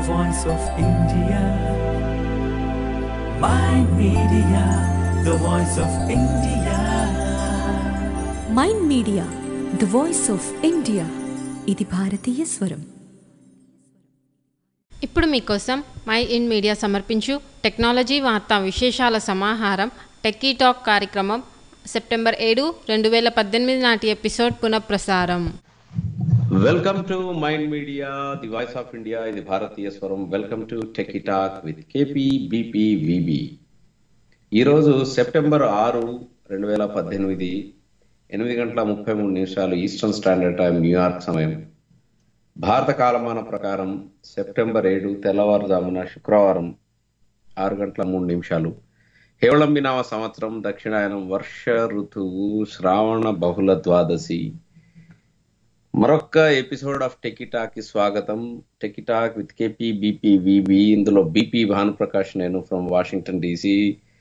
voice of India. My media, the voice of India. Mind media the voice of India ఇది భారతీయ స్వరం ఇప్పుడు మీకోసం మై ఇన్ మీడియా సమర్పించు టెక్నాలజీ వార్తా విశేషాల సమాహారం టెక్కీ టాక్ కార్యక్రమం సెప్టెంబర్ ఏడు రెండు వేల పద్దెనిమిది నాటి ఎపిసోడ్ పునఃప్రసారం welcome to mind media the voice of India ఇది భారతీయ స్వరం welcome to techie talk with KP BP V B ఈరోజు సెప్టెంబర్ ఆరు రెండు వేల పద్దెనిమిది ఎనిమిది గంటల ముప్పై మూడు నిమిషాలు ఈస్టర్న్ స్టాండర్డ్ టైం న్యూయార్క్ సమయం భారత కాలమాన ప్రకారం సెప్టెంబర్ ఏడు తెల్లవారుజామున శుక్రవారం ఆరు గంటల మూడు నిమిషాలు హేవళంబినామ సంవత్సరం దక్షిణాయనం వర్ష ఋతువు శ్రావణ బహుళ ద్వాదశి మరొక్క ఎపిసోడ్ ఆఫ్ టెకిటాక్ కి స్వాగతం techie talk with KP BP V B ఇందులో బీపీ భానుప్రకాష్ నేను from Washington D C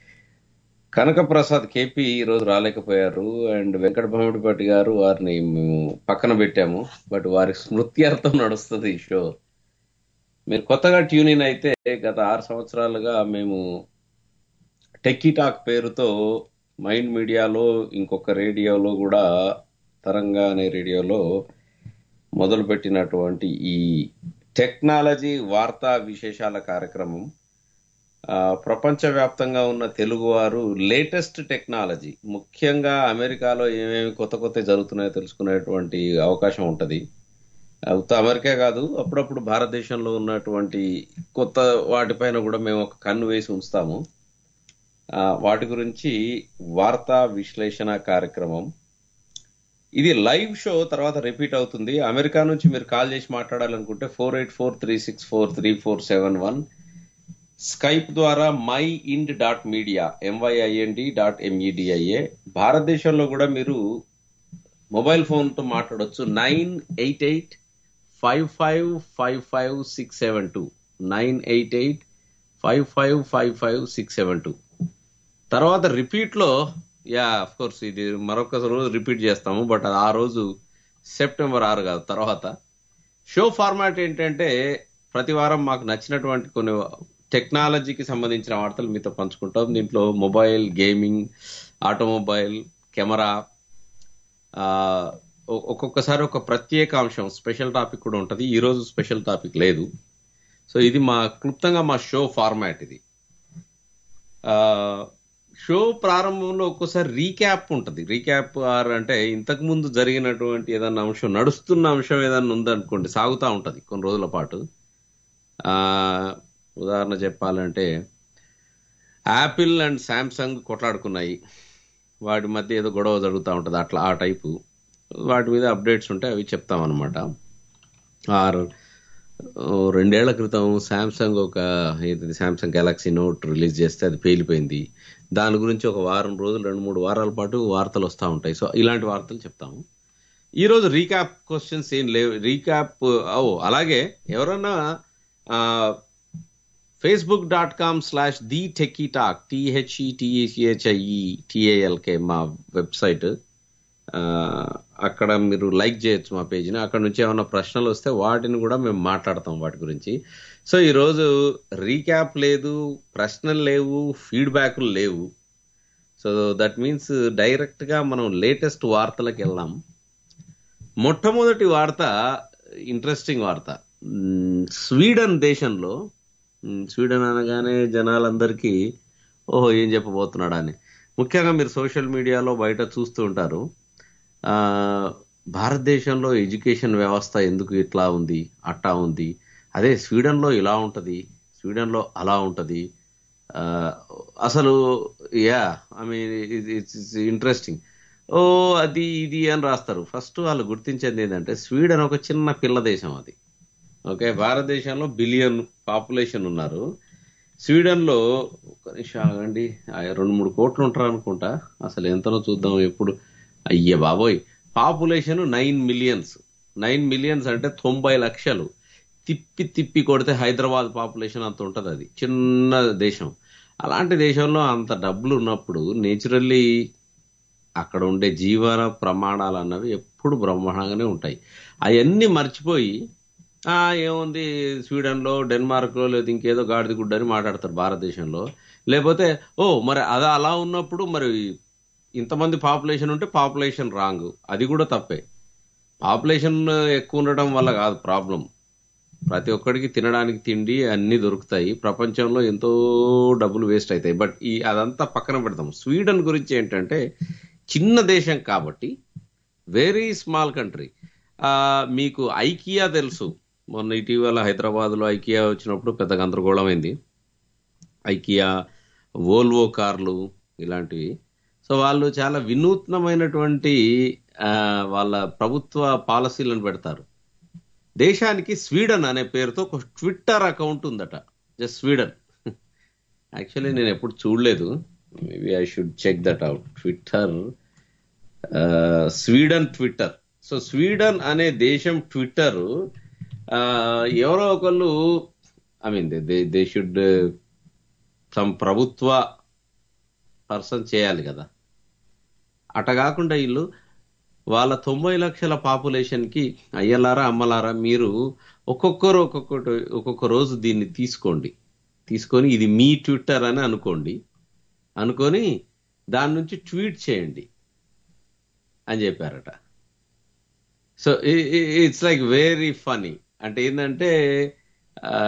Kanakaprasad K P ఈ రోజు రాలేకపోయారు అండ్ వెంకట భామిడిపాటి గారు వారిని మేము పక్కన పెట్టాము బట్ వారి స్మృత్యార్థం నడుస్తుంది ఈ షో మీరు కొత్తగా ట్యూన్ ఇన్ అయితే గత ఆరు సంవత్సరాలుగా మేము టెక్కీ టాక్ పేరుతో మైండ్ మీడియాలో ఇంకొక రేడియోలో కూడా తరంగా అనే రేడియోలో మొదలుపెట్టినటువంటి ఈ టెక్నాలజీ వార్తా విశేషాల కార్యక్రమం ఆ, ప్రపంచవ్యాప్తంగా ఉన్న తెలుగువారు లేటెస్ట్ టెక్నాలజీ ముఖ్యంగా అమెరికాలో ఏమేమి కొత్త కొత్త జరుగుతున్నాయో తెలుసుకునేటువంటి అవకాశం ఉంటుంది ఉత్త అమెరికా కాదు అప్పుడప్పుడు భారతదేశంలో ఉన్నటువంటి కొత్త వాటిపైన కూడా మేము ఒక కన్ను వేసి ఉంచుతాము ఆ, వాటి గురించి వార్తా విశ్లేషణ కార్యక్రమం ఇది లైవ్ షో తర్వాత రిపీట్ అవుతుంది అమెరికా నుంచి మీరు కాల్ చేసి మాట్లాడాలనుకుంటే four eight four three six four three four seven one Skype ద్వారా MyInd dot media MYIND dot M E D I A భారతదేశంలో కూడా మీరు మొబైల్ ఫోన్తో మాట్లాడొచ్చు nine eight eight five five five five six seven two nine eight eight five five five five six seven two తర్వాత రిపీట్లో yeah of course ఇది మరొక రోజు రిపీట్ చేస్తాము బట్ ఆ రోజు సెప్టెంబర్ ఆరు కాదు తర్వాత షో ఫార్మాట్ ఏంటంటే ప్రతి వారం మాకు నచ్చినటువంటి కొన్ని టెక్నాలజీకి సంబంధించిన వార్తలు మీతో పంచుకుంటాం దీంట్లో మొబైల్ గేమింగ్ ఆటోమొబైల్ కెమెరా ఆ, ఒ- ఒక్కొక్కసారి ఒక ప్రత్యేక అంశం స్పెషల్ టాపిక్ కూడా ఉంటుంది ఈ రోజు స్పెషల్ టాపిక్ లేదు సో ఇది మా క్లుప్తంగా మా షో ఫార్మాట్ ఇది ఆ, షో ప్రారంభంలో ఒక్కోసారి రీక్యాప్ ఉంటుంది రీక్యాప్ ఆర్ అంటే ఇంతకు ముందు జరిగినటువంటి ఏదన్నా అంశం నడుస్తున్న అంశం ఏదన్నా ఉందనుకోండి సాగుతూ ఉంటుంది కొన్ని రోజుల పాటు ఆ, ఉదాహరణ చెప్పాలంటే యాపిల్ అండ్ శాంసంగ్ కొట్లాడుకున్నాయి వాటి మధ్య ఏదో గొడవ జరుగుతూ ఉంటుంది అట్లా ఆ టైపు వాటి మీద అప్డేట్స్ ఉంటే అవి చెప్తామన్నమాట ఆర్ ఓ రెండేళ్ల క్రితం శాంసంగ్ ఒక ఏది శాంసంగ్ గెలాక్సీ నోట్ రిలీజ్ చేస్తే అది పేలిపోయింది దాని గురించి ఒక వారం రోజులు రెండు మూడు వారాల పాటు వార్తలు వస్తూ ఉంటాయి సో ఇలాంటి వార్తలు చెప్తాము ఈ రోజు రీక్యాప్ క్వశ్చన్స్ ఏం లేవు రీక్యాప్ ఓ అలాగే ఎవరన్నా Facebook dot com slash the techie talk THETHIE TALK మా వెబ్సైట్ ఆ, అక్కడ మీరు లైక్ చేయొచ్చు మా పేజీని అక్కడ నుంచి ఏమైనా ప్రశ్నలు వస్తే వాటిని కూడా మేము మాట్లాడతాం వాటి గురించి సో ఈరోజు రీక్యాప్ లేదు ప్రశ్నలు లేవు ఫీడ్బ్యాక్లు లేవు సో దట్ మీన్స్ డైరెక్ట్గా మనం లేటెస్ట్ వార్తలకు వెళ్దాం మొట్టమొదటి వార్త ఇంట్రెస్టింగ్ వార్త మ్, స్వీడన్ దేశంలో మ్, స్వీడన్ అనగానే జనాలందరికీ ఓహో ఏం చెప్పబోతున్నాడా అని ముఖ్యంగా మీరు సోషల్ మీడియాలో బయట చూస్తూ ఉంటారు ఆ, భారతదేశంలో ఎడ్యుకేషన్ వ్యవస్థ ఎందుకు ఇట్లా ఉంది అట్టా ఉంది అదే స్వీడన్లో ఇలా ఉంటుంది స్వీడన్లో అలా ఉంటుంది ఆ, అసలు yeah I mean it's interesting oh అది ఇది అని రాస్తారు ఫస్ట్ వాళ్ళు గుర్తించేది ఏంటంటే స్వీడన్ ఒక చిన్న పిల్ల దేశం అది ఓకే భారతదేశంలో బిలియన్ పాపులేషన్ ఉన్నారు స్వీడన్ లో ఒక నిమిషం ఆగండి ఆ రెండు మూడు కోట్లు ఉంటారు అనుకుంటా అసలు ఎంతనో చూద్దాం ఎప్పుడు అయ్య బాబోయ్ population nine millions nine millions అంటే తొంభై లక్షలు తిప్పి తిప్పి కొడితే హైదరాబాద్ పాపులేషన్ అంత ఉంటది అది చిన్న దేశం అలాంటి దేశంలో అంత డబ్బులు ఉన్నప్పుడు నేచురల్లీ అక్కడ ఉండే జీవన ప్రమాణాలు అన్నవి ఎప్పుడు బ్రహ్మాండంగానే ఉంటాయి అవన్నీ మర్చిపోయి ఆ, ఏముంది స్వీడన్లో డెన్మార్క్లో లేదా ఇంకేదో గాడిద గుడ్డ అని మాట్లాడతారు భారతదేశంలో లేకపోతే ఓ మరి అది అలా ఉన్నప్పుడు మరి ఇంతమంది పాపులేషన్ ఉంటే పాపులేషన్ రాంగ్ అది కూడా తప్పే పాపులేషన్ ఎక్కువ ఉండడం వల్ల కాదు ప్రాబ్లం ప్రతి ఒక్కడికి తినడానికి తిండి అన్ని దొరుకుతాయి ప్రపంచంలో ఎంతో డబ్బులు వేస్ట్ అవుతాయి బట్ ఈ అదంతా పక్కన పెడతాం స్వీడన్ గురించి ఏంటంటే చిన్న దేశం కాబట్టి వెరీ స్మాల్ కంట్రీ మీకు ఐకియా తెలుసు మొన్న ఇటీవల హైదరాబాద్లో ఐకియా వచ్చినప్పుడు పెద్ద గందరగోళం అయింది ఐకియా వోల్వో కార్లు ఇలాంటివి సో వాళ్ళు చాలా వినూత్నమైనటువంటి ఆ, వాళ్ళ ప్రభుత్వ పాలసీలను పెడతారు దేశానికి స్వీడన్ అనే పేరుతో ఒక ట్విట్టర్ అకౌంట్ ఉందట జస్ట్ స్వీడన్ యాక్చువల్లీ నేను ఎప్పుడు చూడలేదు maybe I should check that out Twitter Sweden Twitter so Sweden అనే దేశం ట్విట్టర్ ఎవరో ఒకళ్ళు I mean they they should some ప్రభుత్వ పర్సన్ చేయాలి కదా అట కాకుండా వీళ్ళు వాళ్ళ తొంభై లక్షల పాపులేషన్ కి అయ్యలారా అమ్మలారా మీరు ఒక్కొక్కరు ఒక్కొక్కటి ఒక్కొక్క రోజు దీన్ని తీసుకోండి తీసుకొని ఇది మీ ట్విట్టర్ అని అనుకోండి అనుకొని దాని నుంచి ట్వీట్ చేయండి అని చెప్పారట so it's like very funny అంటే ఏంటంటే ఆ,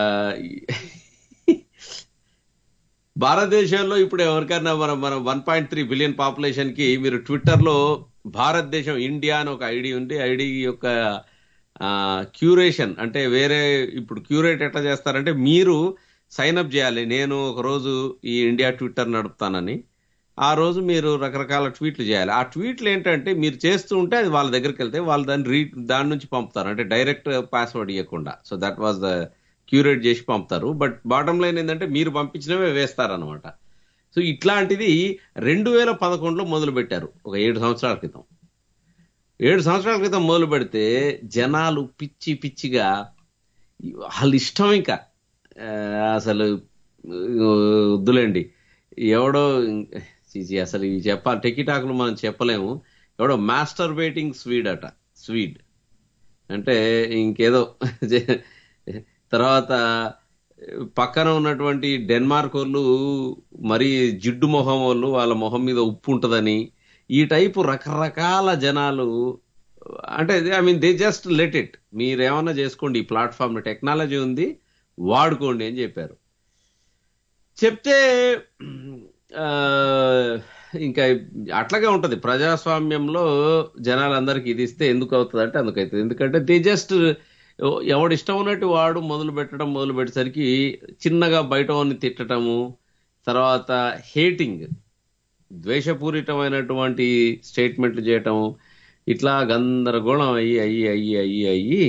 భారతదేశంలో ఇప్పుడు ఎవరికైనా మనం మనం one point three billion population కి మీరు ట్విట్టర్ లో భారతదేశం ఇండియా అని ఒక ఐడి ఉంది ఐడి యొక్క క్యూరేషన్ అంటే వేరే ఇప్పుడు క్యూరేట్ ఎట్లా చేస్తారంటే మీరు సైన్ అప్ చేయాలి నేను ఒక రోజు ఈ ఇండియా ట్విట్టర్ నడుపుతానని ఆ రోజు మీరు రకరకాల ట్వీట్లు చేయాలి ఆ ట్వీట్లు ఏంటంటే మీరు చేస్తూ ఉంటే అది వాళ్ళ దగ్గరికి వెళ్తే వాళ్ళు దాన్ని రీ దాని నుంచి పంపుతారు అంటే డైరెక్ట్ పాస్వర్డ్ ఇవ్వకుండా so that was the curate చేసి పంపుతారు బట్ బాటమ్ లైన్ ఏంటంటే మీరు పంపించినవే వేస్తారనమాట సో ఇట్లాంటిది రెండు వేల పదకొండులో మొదలు పెట్టారు ఒక ఏడు సంవత్సరాల క్రితం ఏడు సంవత్సరాల క్రితం మొదలు పెడితే జనాలు పిచ్చి పిచ్చిగా వాళ్ళ ఇష్టం ఇంకా ఆ, అసలు ఆ, వద్దులేండి ఎవడో చీచి అసలు ఇవి చెప్పాలి టెకిటాకులు మనం చెప్పలేము ఎవడో మాస్టర్ బేటింగ్ స్వీడ్ అట స్వీడ్ అంటే ఇంకేదో తర్వాత పక్కన ఉన్నటువంటి డెన్మార్క్ వాళ్ళు మరీ జిడ్డు మొహం వాళ్ళు వాళ్ళ మొహం మీద ఉప్పు ఉంటుందని ఈ టైపు రకరకాల జనాలు అంటే I mean they just let it మీరేమన్నా చేసుకోండి ఈ ప్లాట్ఫామ్ టెక్నాలజీ ఉంది వాడుకోండి అని చెప్పారు చెప్తే ఆ, ఇంకా అట్లాగే ఉంటది ప్రజాస్వామ్యంలో జనాలందరికీ ఇది ఇస్తే ఎందుకు అవుతుంది అంటే అందుకైతుంది ఎందుకంటే దే జస్ట్ ఎవడు ఇష్టం ఉన్నట్టు వాడు మొదలు పెట్టడం మొదలు పెట్టేసరికి చిన్నగా బయట వాడిని తిట్టడము తర్వాత హేటింగ్ ద్వేషపూరితమైనటువంటి స్టేట్మెంట్లు చేయటం ఇట్లా గందరగోళం అయ్యి అయ్యి అయ్యి అయ్యి అయ్యి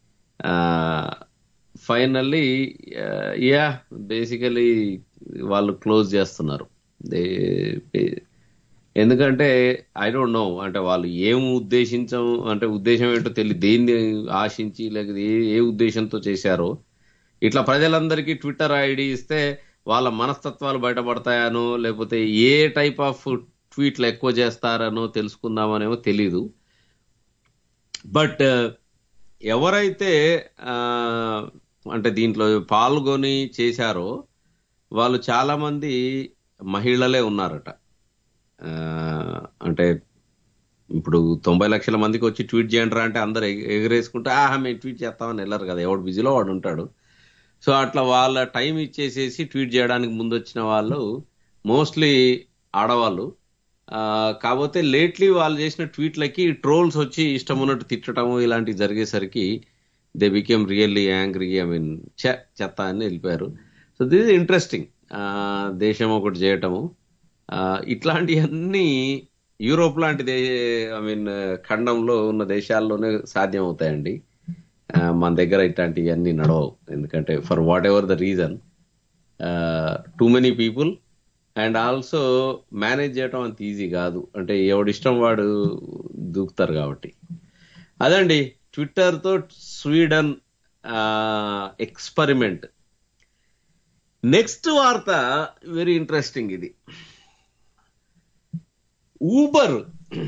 ఫైనల్లీ యా బేసికలీ వాళ్ళు క్లోజ్ చేస్తున్నారు They- ఎందుకంటే ఐ డోంట్ నో అంటే వాళ్ళు ఏం ఉద్దేశించం అంటే ఉద్దేశం ఏంటో తెలియదు దేన్ని ఆశించి లేకపోతే ఏ ఏ ఉద్దేశంతో చేశారో ఇట్లా ప్రజలందరికీ ట్విట్టర్ ఐడి ఇస్తే వాళ్ళ మనస్తత్వాలు బయటపడతాయనో లేకపోతే ఏ టైప్ ఆఫ్ ట్వీట్లు ఎక్కువ చేస్తారనో తెలుసుకుందామనేమో తెలీదు బట్ ఎవరైతే ఆ, అంటే దీంట్లో పాల్గొని చేశారో వాళ్ళు చాలా మంది మహిళలే ఉన్నారట ఆ, అంటే ఇప్పుడు తొంభై లక్షల మందికి వచ్చి ట్వీట్ చేయండి రా అంటే అందరు ఎగ- ఎగరేసుకుంటే ఆహా మేము ట్వీట్ చేస్తామని వెళ్ళరు కదా ఎవడు బిజీలో వాడు ఉంటాడు సో అట్లా వాళ్ళ టైం ఇచ్చేసేసి ట్వీట్ చేయడానికి ముందు వచ్చిన వాళ్ళు మోస్ట్లీ ఆడవాళ్ళు ఆ, కాకపోతే లేట్లీ వాళ్ళు చేసిన ట్వీట్లకి ట్రోల్స్ వచ్చి ఇష్టం ఉన్నట్టు తిట్టడము ఇలాంటివి జరిగేసరికి they became really angry I mean చెత్త అని వెళ్ళిపోయారు సో దిస్ ఇస్ ఇంట్రెస్టింగ్ దేశం ఒకటి చేయటము ఆ, ఇట్లాంటివన్నీ యూరోప్ లాంటి ఐ మీన్ ఖండంలో ఉన్న దేశాల్లోనే సాధ్యం అవుతాయండి ఆ, మన దగ్గర ఇట్లాంటివన్నీ నడవవు ఎందుకంటే for whatever the reason too many people and also manage చేయటం అంత ఈజీ కాదు అంటే ఎవడిష్టం వాడు దూకుతారు కాబట్టి అదండి ట్విట్టర్ తో స్వీడన్ ఎక్స్పెరిమెంట్ నెక్స్ట్ వార్త వెరీ ఇంట్రెస్టింగ్ ఇది ఊబర్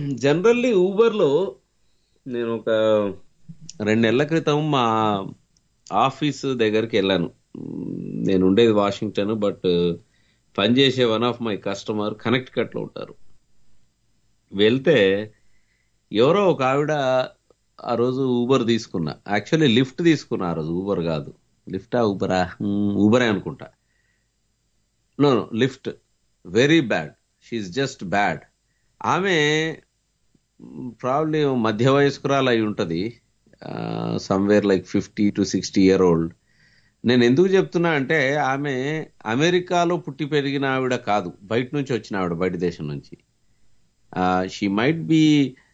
జనరల్లీ ఊబర్ లో నేను ఒక రెండు నెలల క్రితం మా ఆఫీస్ దగ్గరికి వెళ్ళాను మ్, నేను ఉండేది వాషింగ్టన్ బట్ పనిచేసే one of my customer Connecticut లో ఉంటారు వెళ్తే ఎవరో ఒక ఆవిడ ఆ రోజు ఊబర్ తీసుకున్నా యాక్చువల్లీ లిఫ్ట్ తీసుకున్నా ఆ రోజు ఊబర్ కాదు లిఫ్టా ఊబరా ఊబరే అనుకుంటా no no Lyft very bad she just bad ఆమె ప్రాబ్లీ మధ్య వయస్కురాలు అయి ఉంటది somewhere like fifty to sixty year old నేను ఎందుకు చెప్తున్నా అంటే ఆమె అమెరికాలో పుట్టి పెరిగిన ఆవిడ కాదు బయట నుంచి వచ్చిన ఆవిడ బయట దేశం నుంచి షీ మైట్ బి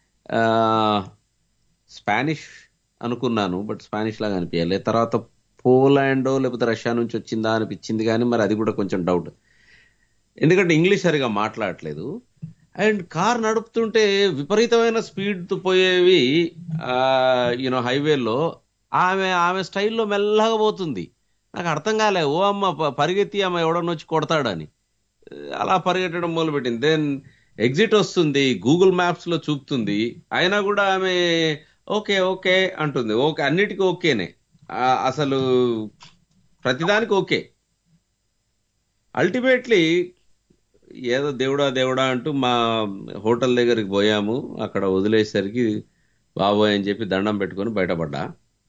స్పానిష్ అనుకున్నాను బట్ స్పానిష్ లాగా అనిపించాలి తర్వాత పోలాండో లేకపోతే రష్యా నుంచి వచ్చిందా అనిపించింది కానీ మరి అది కూడా కొంచెం డౌట్ ఎందుకంటే ఇంగ్లీష్ సరిగా మాట్లాడట్లేదు అండ్ కార్ నడుపుతుంటే విపరీతమైన స్పీడ్ పోయేవి యూనో హైవేలో ఆమె ఆమె స్టైల్లో మెల్లగా పోతుంది నాకు అర్థం కాలే ఓ అమ్మ ప- పరిగెత్తి అమ్మ ఎవడన్నా వచ్చి కొడతాడని అలా పరిగెట్టడం మొదలుపెట్టింది దెన్ ఎగ్జిట్ వస్తుంది గూగుల్ మ్యాప్స్ లో చూపుతుంది అయినా కూడా ఆమె ఓకే ఓకే అంటుంది ఓకే అన్నిటికీ ఓకేనే ఆ, అసలు ప్రతిదానికి ఓకే అల్టిమేట్లీ ఏదో దేవుడా దేవుడా అంటూ మా హోటల్ దగ్గరికి పోయాము అక్కడ వదిలేసరికి బాబోయ్ అని చెప్పి దండం పెట్టుకొని బయటపడ్డా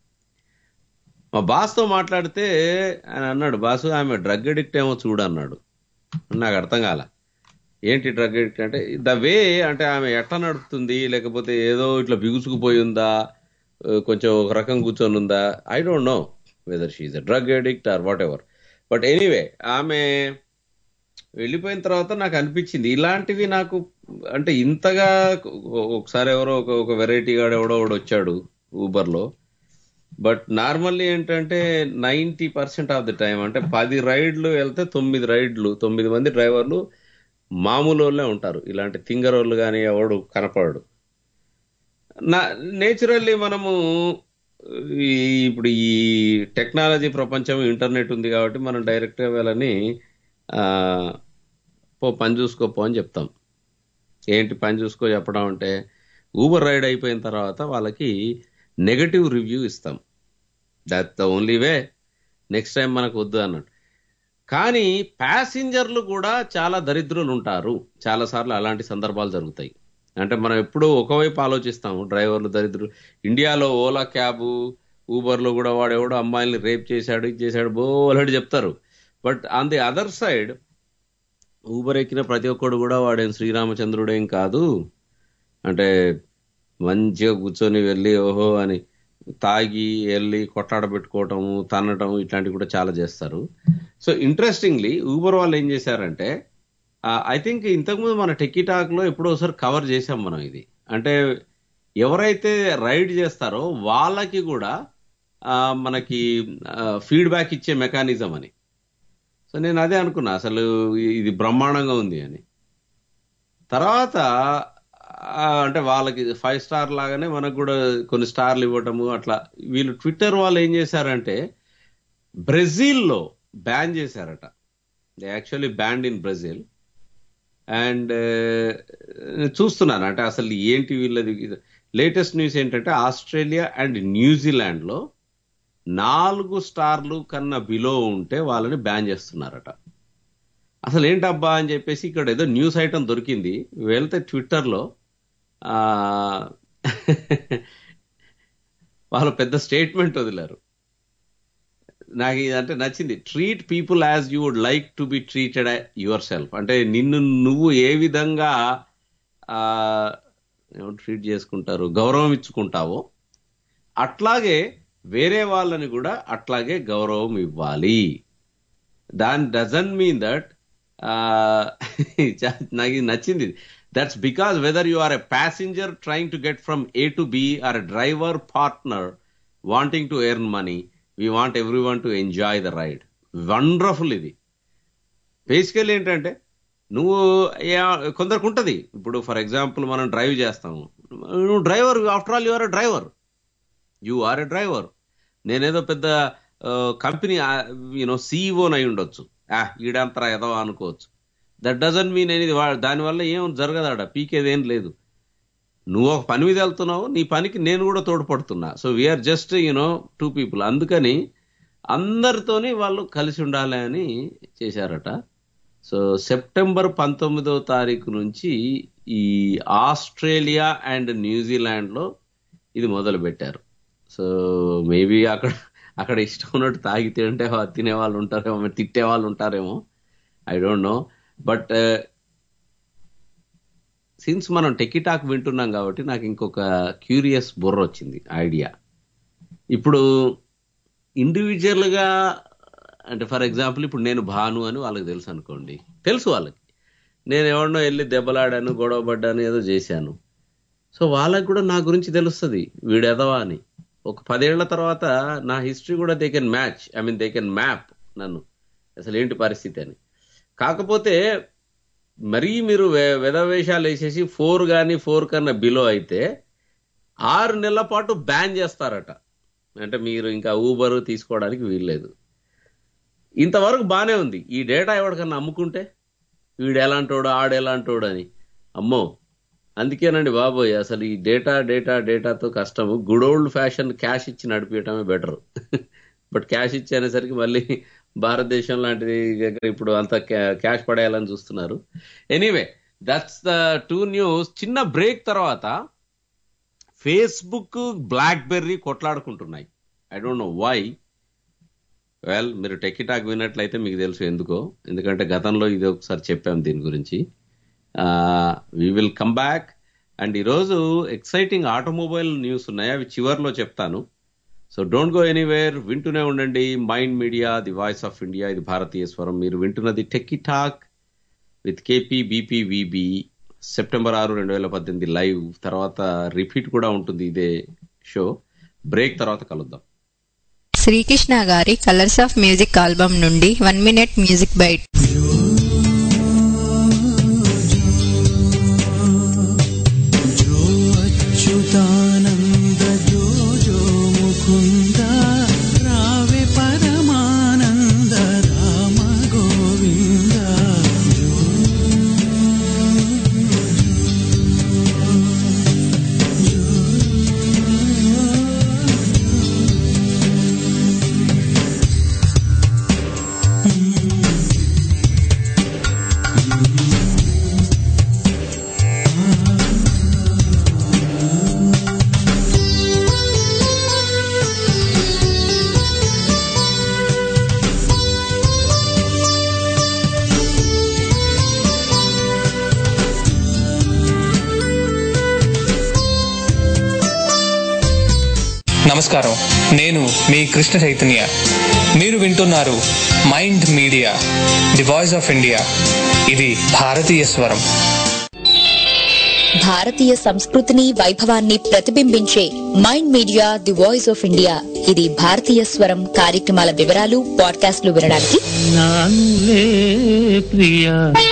మా బాస్తో మాట్లాడితే ఆయన అన్నాడు బాసు ఆమె డ్రగ్ అడిక్ట్ ఏమో చూడు అన్నాడు నాకు అర్థం కాల ఏంటి డ్రగ్ అడిక్ట్ అంటే ద వే అంటే ఆమె ఎట్ట నడుపుతుంది లేకపోతే ఏదో ఇట్లా బిగుసుకుపోయి ఉందా ఆ, కొంచెం ఒక రకం కూర్చొని ఉందా I don't know whether she a drug addict or whatever but anyway ఆమె వెళ్ళిపోయిన తర్వాత నాకు అనిపించింది ఇలాంటివి నాకు అంటే ఇంతగా ఒకసారి ఎవరో ఒక ఒక వెరైటీ గాడు ఎవడో ఒకడు వచ్చాడు ఊబర్ లో బట్ నార్మల్లీ ఏంటంటే ninety percent of the time అంటే పది రైడ్లు వెళ్తే తొమ్మిది రైడ్లు తొమ్మిది మంది డ్రైవర్లు మామూలు వాళ్ళే ఉంటారు ఇలాంటి తింగరోళ్ళు కానీ ఎవడు కనపడడు నా నేచురల్లీ మనము ఈ ఇప్పుడు ఈ టెక్నాలజీ ప్రపంచం ఇంటర్నెట్ ఉంది కాబట్టి మనం డైరెక్ట్గా వెళ్ళని ఆ, పో పని చూసుకోపో అని చెప్తాం ఏంటి పని చూసుకో చెప్పడం అంటే ఊబర్ రైడ్ అయిపోయిన తర్వాత వాళ్ళకి నెగటివ్ రివ్యూ ఇస్తాం that the only way next time మనకు వద్దు అన్నట్టు కానీ ప్యాసింజర్లు కూడా చాలా దరిద్రులు ఉంటారు చాలా సార్లు అలాంటి సందర్భాలు జరుగుతాయి అంటే మనం ఎప్పుడూ ఒకవైపు ఆలోచిస్తాము డ్రైవర్లు దరిద్రులు ఇండియాలో ఓలా క్యాబ్ ఊబర్లో కూడా వాడు ఎవడో అమ్మాయిల్ని రేప్ చేశాడు ఇది చేశాడు బోలెడు చెప్తారు but on the other side Uber ఎక్కిన ప్రతి ఒక్కడు కూడా వాడేం శ్రీరామచంద్రుడేం కాదు అంటే మంచిగా కూర్చొని వెళ్ళి ఓహో అని తాగి వెళ్ళి కొట్లాడ పెట్టుకోవటము తన్నటం ఇట్లాంటివి కూడా చాలా చేస్తారు సో ఇంట్రెస్టింగ్లీ ఊబర్ వాళ్ళు ఏం చేశారంటే ఐ థింక్ ఇంతకుముందు మన టెక్కీ టాక్ లో ఎప్పుడో ఒకసారి కవర్ చేసాం మనం ఇది అంటే ఎవరైతే రైడ్ చేస్తారో వాళ్ళకి కూడా ఆ, మనకి ఫీడ్బ్యాక్ ఇచ్చే మెకానిజం అని సో నేను అదే అనుకున్నా అసలు ఇది బ్రహ్మాండంగా ఉంది అని తర్వాత ఆ, అంటే వాళ్ళకి ఫైవ్ స్టార్ లాగానే మనకు కూడా కొన్ని స్టార్లు ఇవ్వటము అట్లా వీళ్ళు ట్విట్టర్ వాళ్ళు ఏం చేశారంటే బ్రెజిల్లో బ్యాన్ చేశారట actually banned in Brazil and చూస్తున్నాను అంటే అసలు ఏంటి వీళ్ళది లేటెస్ట్ న్యూస్ ఏంటంటే ఆస్ట్రేలియా అండ్ న్యూజిలాండ్ లో నాలుగు స్టార్లు కన్నా బిలో ఉంటే వాళ్ళని బ్యాన్ చేస్తున్నారట అసలు ఏంటబ్బా అని చెప్పేసి ఇక్కడ ఏదో న్యూస్ ఐటమ్ దొరికింది వెళ్తే ట్విట్టర్లో ఆ, వాళ్ళు పెద్ద స్టేట్మెంట్ వదిలారు నాకు ఇది అంటే నచ్చింది treat people as you would like to be treated yourself అంటే నిన్ను నువ్వు ఏ విధంగా ట్రీట్ చేసుకుంటారు గౌరవం ఇచ్చుకుంటావో అట్లాగే వేరే వాళ్ళని కూడా అట్లాగే గౌరవం ఇవ్వాలి దాని డజన్ మీన్ దట్ నాకు ఇది నచ్చింది that's because whether you are a passenger trying to get from A to B or a driver partner wanting to earn money we want everyone to enjoy the ride wonderful ఇది basic ఏంటంటే నువ్వు ఏ- కొందరికి ఉంటది ఇప్పుడు for example మనం drive చేస్తాము నువ్వు driver after all you are a driver you are a driver నేనేదో పెద్ద కంపెనీ యూనో సీఈఓ అయి ఉండొచ్చు ఆ ఈడంతరా ఏదో అనుకోవచ్చు దట్ డజన్ మీన్ అనేది దానివల్ల ఏం జరగదాడ పీకేదేం లేదు నువ్వు ఒక పని మీద వెళ్తున్నావు నీ పనికి నేను కూడా తోడ్పడుతున్నా so we are just you know two people అందుకని అందరితోని వాళ్ళు కలిసి ఉండాలి అని చేశారట సో సెప్టెంబర్ పంతొమ్మిదవ తారీఖు నుంచి ఈ ఆస్ట్రేలియా అండ్ న్యూజిలాండ్ లో ఇది మొదలు పెట్టారు సో మేబీ అక్కడ అక్కడ ఇష్టం ఉన్నట్టు తాగి తింటే తినే వాళ్ళు ఉంటారేమో తిట్టే వాళ్ళు ఉంటారేమో I don't know but since మనం టెకిటాక్ వింటున్నాం కాబట్టి నాకు ఇంకొక క్యూరియస్ బుర్ర వచ్చింది ఐడియా ఇప్పుడు ఇండివిజువల్ గా అంటే ఫర్ ఎగ్జాంపుల్ ఇప్పుడు నేను భాను అని వాళ్ళకి తెలుసు అనుకోండి తెలుసు వాళ్ళకి నేను ఎవరినో వెళ్ళి దెబ్బలాడాను గొడవ పడ్డాను ఏదో చేశాను సో వాళ్ళకి కూడా నా గురించి తెలుస్తుంది వీడు ఎదవా అని ఒక పదేళ్ల తర్వాత నా హిస్టరీ కూడా they can match I mean they can map నన్ను అసలు ఏంటి పరిస్థితి అని కాకపోతే మరీ మీరు వె- వెధవేషాలు వేసేసి ఫోర్ కానీ ఫోర్ కన్నా బిలో అయితే ఆరు నెలల పాటు బ్యాన్ చేస్తారట అంటే మీరు ఇంకా ఊబర్ తీసుకోవడానికి వీల్లేదు ఇంతవరకు బానే ఉంది ఈ డేటా ఎవరికన్నా అమ్ముకుంటే వీడు ఎలాంటోడు ఆడు ఎలాంటోడు అని అమ్మో అందుకేనండి బాబోయ్ అసలు ఈ డేటా డేటా డేటాతో కష్టము గుడ్ ఓల్డ్ ఫ్యాషన్ క్యాష్ ఇచ్చి నడిపించడమే బెటర్ బట్ క్యాష్ ఇచ్చి అనేసరికి మళ్ళీ భారతదేశం లాంటిది దగ్గర ఇప్పుడు అంత క్యాష్ పడేయాలని చూస్తున్నారు anyway that's the two news చిన్న బ్రేక్ తర్వాత ఫేస్బుక్ బ్లాక్ బెర్రీ కొట్లాడుకుంటున్నాయి I don't know why well మీరు టెక్కిటాక్ విన్నట్లయితే మీకు తెలుసు ఎందుకో ఎందుకంటే గతంలో ఇది ఒకసారి చెప్పాం దీని గురించి we will come back and ఈరోజు ఎక్సైటింగ్ ఆటోమొబైల్ న్యూస్ ఉన్నాయి అవి చివర్లో చెప్తాను సో డోంట్ గో ఎనీవేర్ వింటూనే ఉండండి mind media the voice of India ఇది భారతీయ స్వరం మీరు వింటున్నది techie talk with KP BP VB September ఆరు రెండు వేల పద్దెనిమిది లైవ్ తర్వాత రిపీట్ కూడా ఉంటుంది ఇదే షో బ్రేక్ తర్వాత కలుద్దాం శ్రీకృష్ణ గారి కలర్స్ ఆఫ్ మ్యూజిక్ ఆల్బమ్ నుండి వన్ మినిట్ మ్యూజిక్ బైట్ जो अच्युतानन्द जो जो मुकुन्द रावे परमानन्द राम गोविन्द నమస్కారం నేను మీ కృష్ణ చైతన్య మీరు వింటున్నారు mind media the voice of India ఇది భారతీయ స్వరం భారతీయ సంస్కృతిని వైభవాన్ని ప్రతిబింబించే mind media the voice of India ఇది భారతీయ స్వరం కార్యక్రమాల వివరాలు పాడ్కాస్ట్లు వినడానికి నానులే ప్రియ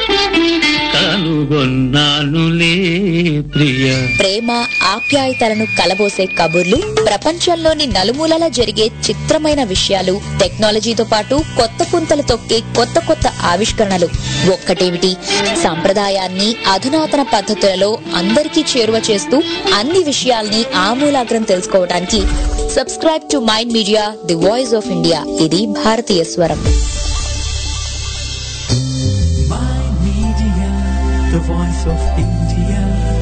కనుగొన్నానులే ప్రియ ప్రేమ ఆప్యాయతలను కలబోసే కబుర్లు ప్రపంచంలోని నలుమూలల జరిగే చిత్రమైన విషయాలు టెక్నాలజీతో పాటు కొత్త పుంతలు తొక్కే కొత్త కొత్త ఆవిష్కరణలు ఒక్కటేమిటి సంప్రదాయాన్ని అధునాతన పద్ధతులలో అందరికీ చేరువ చేస్తూ అన్ని విషయాల్ని ఆమూలాగ్రం తెలుసుకోవడానికి subscribe to mind media the voice of India ఇది భారతీయ స్వరం My Media, the voice of India.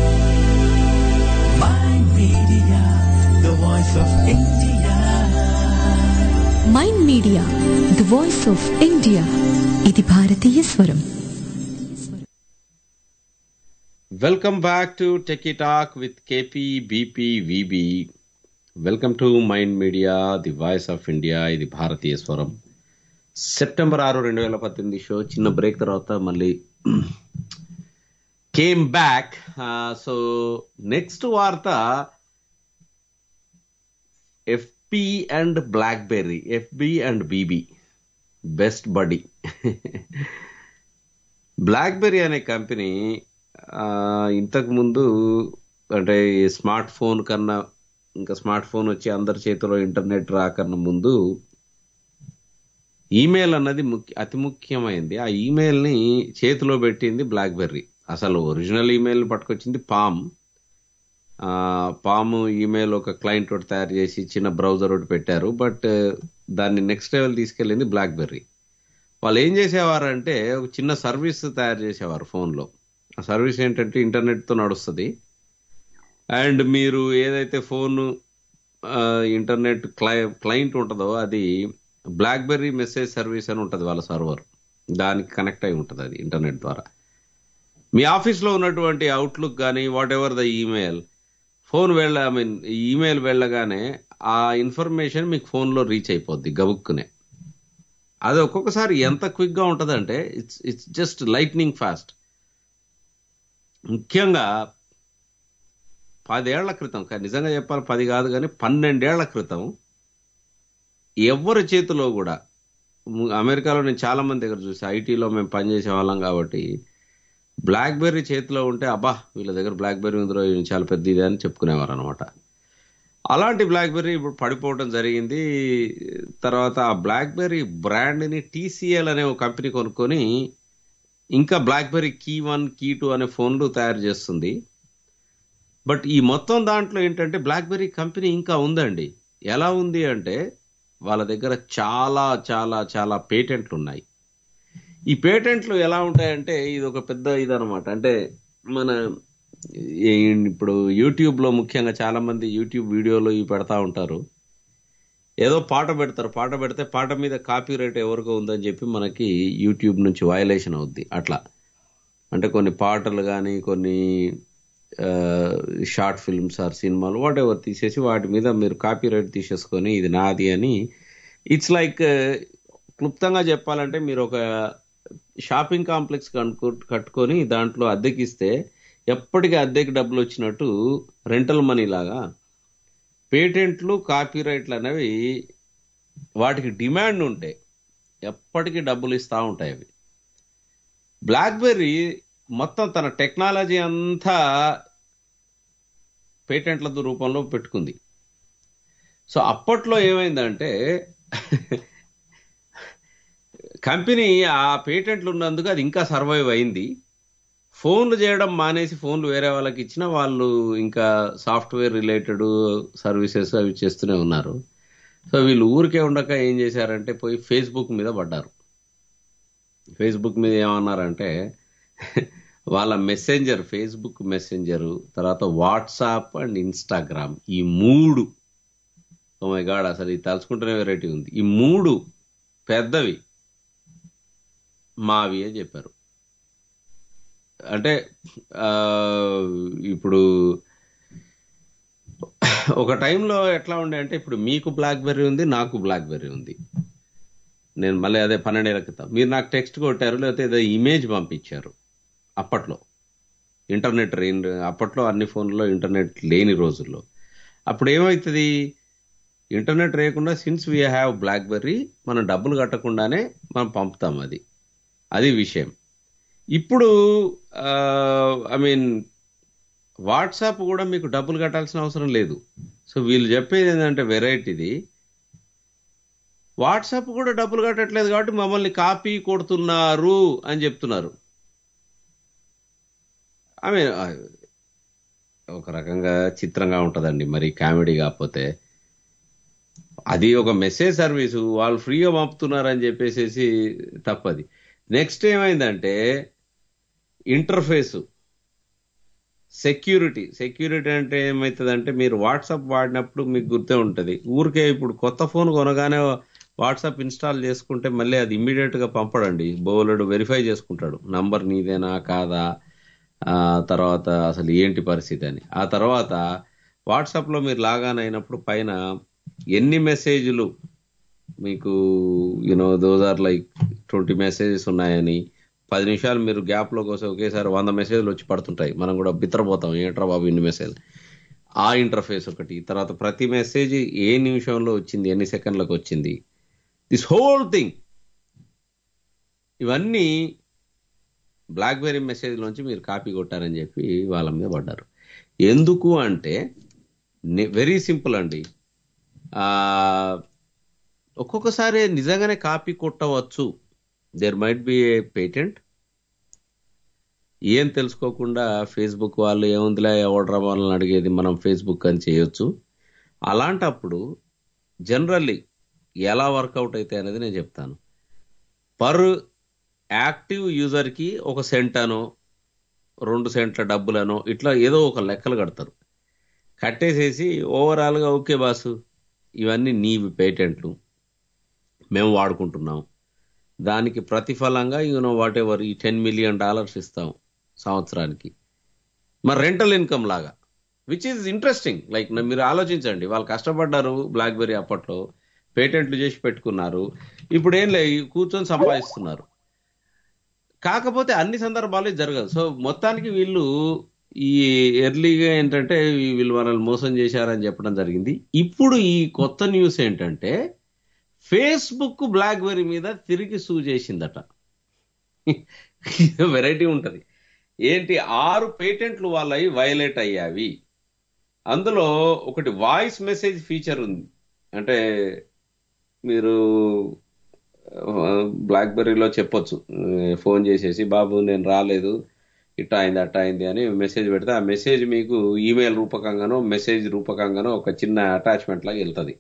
My Media, the voice of India. Mind media the voice of India ఇది భారతీయ స్వరం welcome back to techie talk with KP BP V B welcome to mind media the voice of India ఇది భారతీయ స్వరం September ఆరు రెండు వేల పద్దెనిమిది షో చిన్న బ్రేక్ తర్వాత మళ్ళీ కేమ్ బ్యాక్ సో నెక్స్ట్ వార్త F P and BlackBerry F B and B B best buddy BlackBerry అనే కంపెనీ ఆ, ఇంతకు ముందు అంటే ఈ స్మార్ట్ ఫోన్ కన్నా ఇంకా స్మార్ట్ ఫోన్ వచ్చి అందరి చేతిలో ఇంటర్నెట్ రాకన్నా ముందు ఈమెయిల్ అన్నది ముఖ్య అతి ముఖ్యమైనది ఆ ఈమెయిల్ ని చేతిలో పెట్టింది బ్లాక్బెర్రీ అసలు ఒరిజినల్ ఈమెయిల్ పట్టుకొచ్చింది పామ్ ఆ, పామ్ ఈమెయిల్ ఒక క్లయింట్ ఒకటి తయారు చేసి చిన్న బ్రౌజర్ ఒకటి పెట్టారు బట్ దాన్ని నెక్స్ట్ లెవెల్ తీసుకెళ్ళింది బ్లాక్బెర్రీ వాళ్ళు ఏం చేసేవారంటే ఒక చిన్న సర్వీస్ తయారు చేసేవారు ఫోన్లో ఆ సర్వీస్ ఏంటంటే ఇంటర్నెట్తో నడుస్తుంది అండ్ మీరు ఏదైతే ఫోన్ ఇంటర్నెట్ క్లై క్లయింట్ ఉంటుందో అది బ్లాక్బెర్రీ మెసేజ్ సర్వీస్ అని ఉంటుంది వాళ్ళ సర్వర్ దానికి కనెక్ట్ అయి ఉంటుంది అది ఇంటర్నెట్ ద్వారా మీ ఆఫీస్లో ఉన్నటువంటి అవుట్లుక్ కానీ whatever the email phone వెళ్ళ ఐ మీన్ ఈమెయిల్ వెళ్ళగానే ఆ ఇన్ఫర్మేషన్ మీకు ఫోన్లో రీచ్ అయిపోద్ది గబుక్కునే అది ఒక్కొక్కసారి ఎంత క్విక్గా ఉంటుందంటే it's it's just lightning fast ముఖ్యంగా పదేళ్ల క్రితం కా- నిజంగా చెప్పాలి పది కాదు కానీ పన్నెండేళ్ల క్రితం ఎవరి చేతిలో కూడా ము- అమెరికాలో నేను చాలా మంది దగ్గర చూసి ఐటీలో మేము పనిచేసే వాళ్ళం కాబట్టి బ్లాక్ బెర్రీ చేతిలో ఉంటే అబ్బా వీళ్ళ దగ్గర బ్లాక్ బెర్రీ ఉందిరో ఇది చాలా పెద్ద ఇది అని చెప్పుకునేవారు అనమాట అలాంటి బ్లాక్ బెర్రీ ఇప్పుడు పడిపోవడం జరిగింది తర్వాత ఆ బ్లాక్ బెర్రీ బ్రాండ్ని టీసీఎల్ అనే ఒక కంపెనీ కొనుక్కొని ఇంకా BlackBerry key one key two అనే ఫోన్లు తయారు చేస్తుంది బట్ ఈ మొత్తం దాంట్లో ఏంటంటే బ్లాక్ బెర్రీ కంపెనీ ఇంకా ఉందండి ఎలా ఉంది అంటే వాళ్ళ దగ్గర చాలా చాలా చాలా పేటెంట్లు ఉన్నాయి ఈ పేటెంట్లు ఎలా ఉంటాయంటే ఇది ఒక పెద్ద ఇదనమాట అంటే మన ఈ- ఇప్పుడు యూట్యూబ్ లో ముఖ్యంగా చాలా మంది యూట్యూబ్ వీడియోలు ఇవి పెడతా ఉంటారు ఏదో పాట పెడతారు పాట పెడితే పాట మీద కాపీ రైట్ ఎవరికో ఉందని చెప్పి మనకి యూట్యూబ్ నుంచి వయలేషన్ అవుద్ది అట్లా అంటే కొన్ని పాటలు కానీ కొన్ని షార్ట్ ఫిల్మ్స్ ఆర్ సినిమాలు వాట్ ఎవర్ తీసేసి వాటి మీద మీరు కాపీ రైట్ తీసేసుకొని ఇది నాది అని ఇట్స్ లైక్ క్లుప్తంగా చెప్పాలంటే మీరు ఒక షాపింగ్ కాంప్లెక్స్ కనుక్కో కట్టుకొని దాంట్లో అద్దెకిస్తే ఎప్పటికీ అద్దెకి డబ్బులు వచ్చినట్టు రెంటల్ మనీ లాగా పేటెంట్లు కాపీ రైట్లు అనేవి వాటికి డిమాండ్ ఉంటాయి ఎప్పటికీ డబ్బులు ఇస్తూ ఉంటాయి అవి బ్లాక్బెర్రీ మొత్తం తన టెక్నాలజీ అంతా పేటెంట్ల రూపంలో పెట్టుకుంది సో అప్పట్లో ఏమైందంటే కంపెనీ ఆ పేటెంట్లు ఉన్నందుకు అది ఇంకా సర్వైవ్ అయింది ఫోన్లు చేయడం మానేసి ఫోన్లు వేరే వాళ్ళకి ఇచ్చినా వాళ్ళు ఇంకా సాఫ్ట్వేర్ రిలేటెడ్ సర్వీసెస్ అవి చేస్తూనే ఉన్నారు సో వీళ్ళు ఊరికే ఉండక ఏం చేశారంటే పోయి ఫేస్బుక్ మీద పడ్డారు ఫేస్బుక్ మీద ఏమన్నారంటే వాళ్ళ మెసెంజర్ ఫేస్బుక్ మెసెంజర్ తర్వాత వాట్సాప్ అండ్ ఇన్స్టాగ్రామ్ ఈ మూడు ఓ మై గాడ్ అసలు ఇది తలుచుకుంటేనే వెరైటీ ఉంది ఈ మూడు పెద్దవి మావి అని చెప్పారు అంటే ఆ, ఇప్పుడు ఒక టైంలో ఎట్లా ఉండే అంటే ఇప్పుడు మీకు బ్లాక్ బెర్రీ ఉంది నాకు బ్లాక్ బెర్రీ ఉంది నేను మళ్ళీ అదే పన్నెండేళ్ల క్రితం మీరు నాకు టెక్స్ట్ కొట్టారు లేకపోతే ఏదో ఇమేజ్ పంపించారు అప్పట్లో ఇంటర్నెట్ రేంజ్ అప్పట్లో అన్ని ఫోన్లో ఇంటర్నెట్ లేని రోజుల్లో అప్పుడు ఏమవుతుంది ఇంటర్నెట్ లేకుండా since we have BlackBerry మనం డబ్బులు కట్టకుండానే మనం పంపుతాం అది అది విషయం ఇప్పుడు ఐ మీన్ వాట్సాప్ కూడా మీకు డబ్బులు కట్టాల్సిన అవసరం లేదు సో వీళ్ళు చెప్పేది ఏంటంటే వెరైటీది వాట్సాప్ కూడా డబ్బులు కట్టట్లేదు కాబట్టి మమ్మల్ని కాపీ కొడుతున్నారు అని చెప్తున్నారు ఐ మీన్ ఒక రకంగా చిత్రంగా ఉంటుందండి మరి కామెడీ కాకపోతే అది ఒక మెసేజ్ సర్వీసు వాళ్ళు ఫ్రీగా పంపుతున్నారని చెప్పేసి తప్పది నెక్స్ట్ ఏమైందంటే ఇంటర్ఫేసు సెక్యూరిటీ సెక్యూరిటీ అంటే ఏమవుతుందంటే మీరు వాట్సాప్ వాడినప్పుడు మీకు గుర్తే ఉంటుంది ఊరికే ఇప్పుడు కొత్త ఫోన్ కొనగానే వాట్సాప్ ఇన్స్టాల్ చేసుకుంటే మళ్ళీ అది ఇమ్మీడియట్ గా పంపడండి బోలెడు వెరిఫై చేసుకుంటాడు నంబర్ నీదేనా కాదా ఆ తర్వాత అసలు ఏంటి పరిస్థితి అని ఆ తర్వాత వాట్సాప్ లో మీరు లాగాన్ అయినప్పుడు పైన ఎన్ని మెసేజ్లు మీకు you know those are like twenty messages ఉన్నాయని పది నిమిషాలు మీరు గ్యాప్ లో కోసం ఒకేసారి వంద మెసేజ్లు వచ్చి పడుతుంటాయి మనం కూడా బిత్రపోతాం ఏంట్రా బాబు ఇన్ని మెసేజ్ ఆ ఇంటర్ఫేస్ ఒకటి తర్వాత ప్రతి మెసేజ్ ఏ నిమిషంలో వచ్చింది ఎన్ని సెకండ్లకు వచ్చింది దిస్ హోల్ థింగ్ ఇవన్నీ బ్లాక్బెర్రీ మెసేజ్ లోంచి మీరు కాపీ కొట్టారని చెప్పి వాళ్ళ మీద పడ్డారు ఎందుకు అంటే వెరీ సింపుల్ అండి ఆ ఒక్కొక్కసారి నిజంగానే కాపీ కొట్టవచ్చు there might be a patent ఏం తెలుసుకోకుండా ఫేస్బుక్ వాళ్ళు ఏముందిలే ఎవడరా వాళ్ళని అడిగేది మనం ఫేస్బుక్ అని చేయొచ్చు అలాంటప్పుడు జనరల్లీ ఎలా వర్కౌట్ అవుతాయి అనేది నేను చెప్తాను పర్ యాక్టివ్ యూజర్కి ఒక సెంట్ అనో రెండు సెంట్ల డబ్బులనో ఇట్లా ఏదో ఒక లెక్కలు కడతారు కట్టేసేసి ఓవరాల్గా ఓకే బాసు ఇవన్నీ నీవి పేటెంట్లు మేము వాడుకుంటున్నాం దానికి ప్రతిఫలంగా యూనో వాట్ ఎవర్ ఈ టెన్ మిలియన్ డాలర్స్ ఇస్తాం సంవత్సరానికి మరి రెంటల్ ఇన్కమ్ లాగా విచ్ ఈజ్ ఇంట్రెస్టింగ్ లైక్ మీరు ఆలోచించండి వాళ్ళు కష్టపడ్డారు బ్లాక్బెర్రీ అప్పట్లో పేటెంట్లు చేసి పెట్టుకున్నారు ఇప్పుడు ఏం లే కూర్చొని సంపాదిస్తున్నారు కాకపోతే అన్ని సందర్భాలు ఇది జరగదు సో మొత్తానికి వీళ్ళు ఈ ఎర్లీగా ఏంటంటే వీళ్ళు మనల్ని మోసం చేశారని చెప్పడం జరిగింది ఇప్పుడు ఈ కొత్త న్యూస్ ఏంటంటే ఫేస్బుక్ బ్లాక్బెర్రీ మీద తిరిగి సూ చేసిందట వెరైటీ ఉంటది ఏంటి ఆరు పేటెంట్లు వాళ్ళవి వైలేట్ అయ్యావి అందులో ఒకటి వాయిస్ మెసేజ్ ఫీచర్ ఉంది అంటే మీరు బ్లాక్బెర్రీలో చెప్పొచ్చు ఫోన్ చేసేసి బాబు నేను రాలేదు ఇట్లా అయింది అట్లా అయింది అని మెసేజ్ పెడితే ఆ మెసేజ్ మీకు ఈమెయిల్ రూపకంగానో మెసేజ్ రూపకంగానో ఒక చిన్న అటాచ్మెంట్ లాగా వెళ్తుంది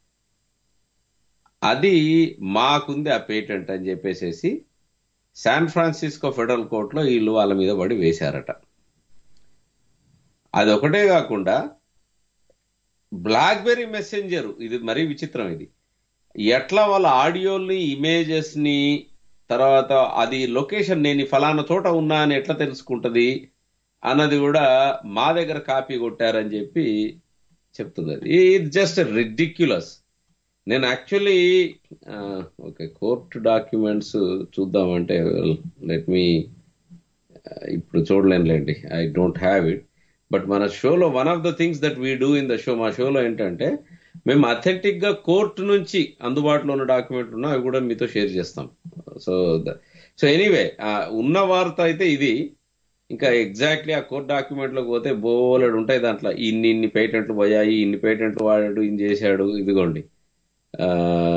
అది మాకుంది ఆ పేటెంట్ అని చెప్పేసేసి శాన్ ఫ్రాన్సిస్కో ఫెడరల్ కోర్టులో వీళ్ళు వాళ్ళ మీద పడి వేశారట అది ఒకటే కాకుండా బ్లాక్బెర్రీ మెసెంజర్ ఇది మరీ విచిత్రం ఇది ఎట్లా వాళ్ళ ఆడియోని ఇమేజెస్ ని తర్వాత అది లొకేషన్ నేను ఈ ఫలానా చోట ఉన్నా అని ఎట్లా తెలుసుకుంటది అన్నది కూడా మా దగ్గర కాపీ కొట్టారని చెప్పి చెప్తుంది ఇది జస్ట్ రిడిక్యులస్ నేను యాక్చువల్లీ ఓకే కోర్ట్ డాక్యుమెంట్స్ చూద్దామంటే లెట్ మీ ఇప్పుడు చూడలేనులేండి I don't have it but మన షోలో one of the things that we do in the show మా షోలో ఏంటంటే మేము అథెంటిక్ గా కోర్టు నుంచి అందుబాటులో ఉన్న డాక్యుమెంట్ ఉన్నా అవి కూడా మీతో షేర్ చేస్తాం సో సో ఎనీవే ఉన్న వార్త అయితే ఇది ఇంకా ఎగ్జాక్ట్లీ ఆ కోర్ట్ డాక్యుమెంట్ లోకి పోతే బోలెడు ఉంటాయి దాంట్లో ఇన్ని ఇన్ని పేటెంట్లు పోయాయి ఇన్ని పేటెంట్లు వాడాడు ఇన్ని చేశాడు ఇదిగోండి ఆ,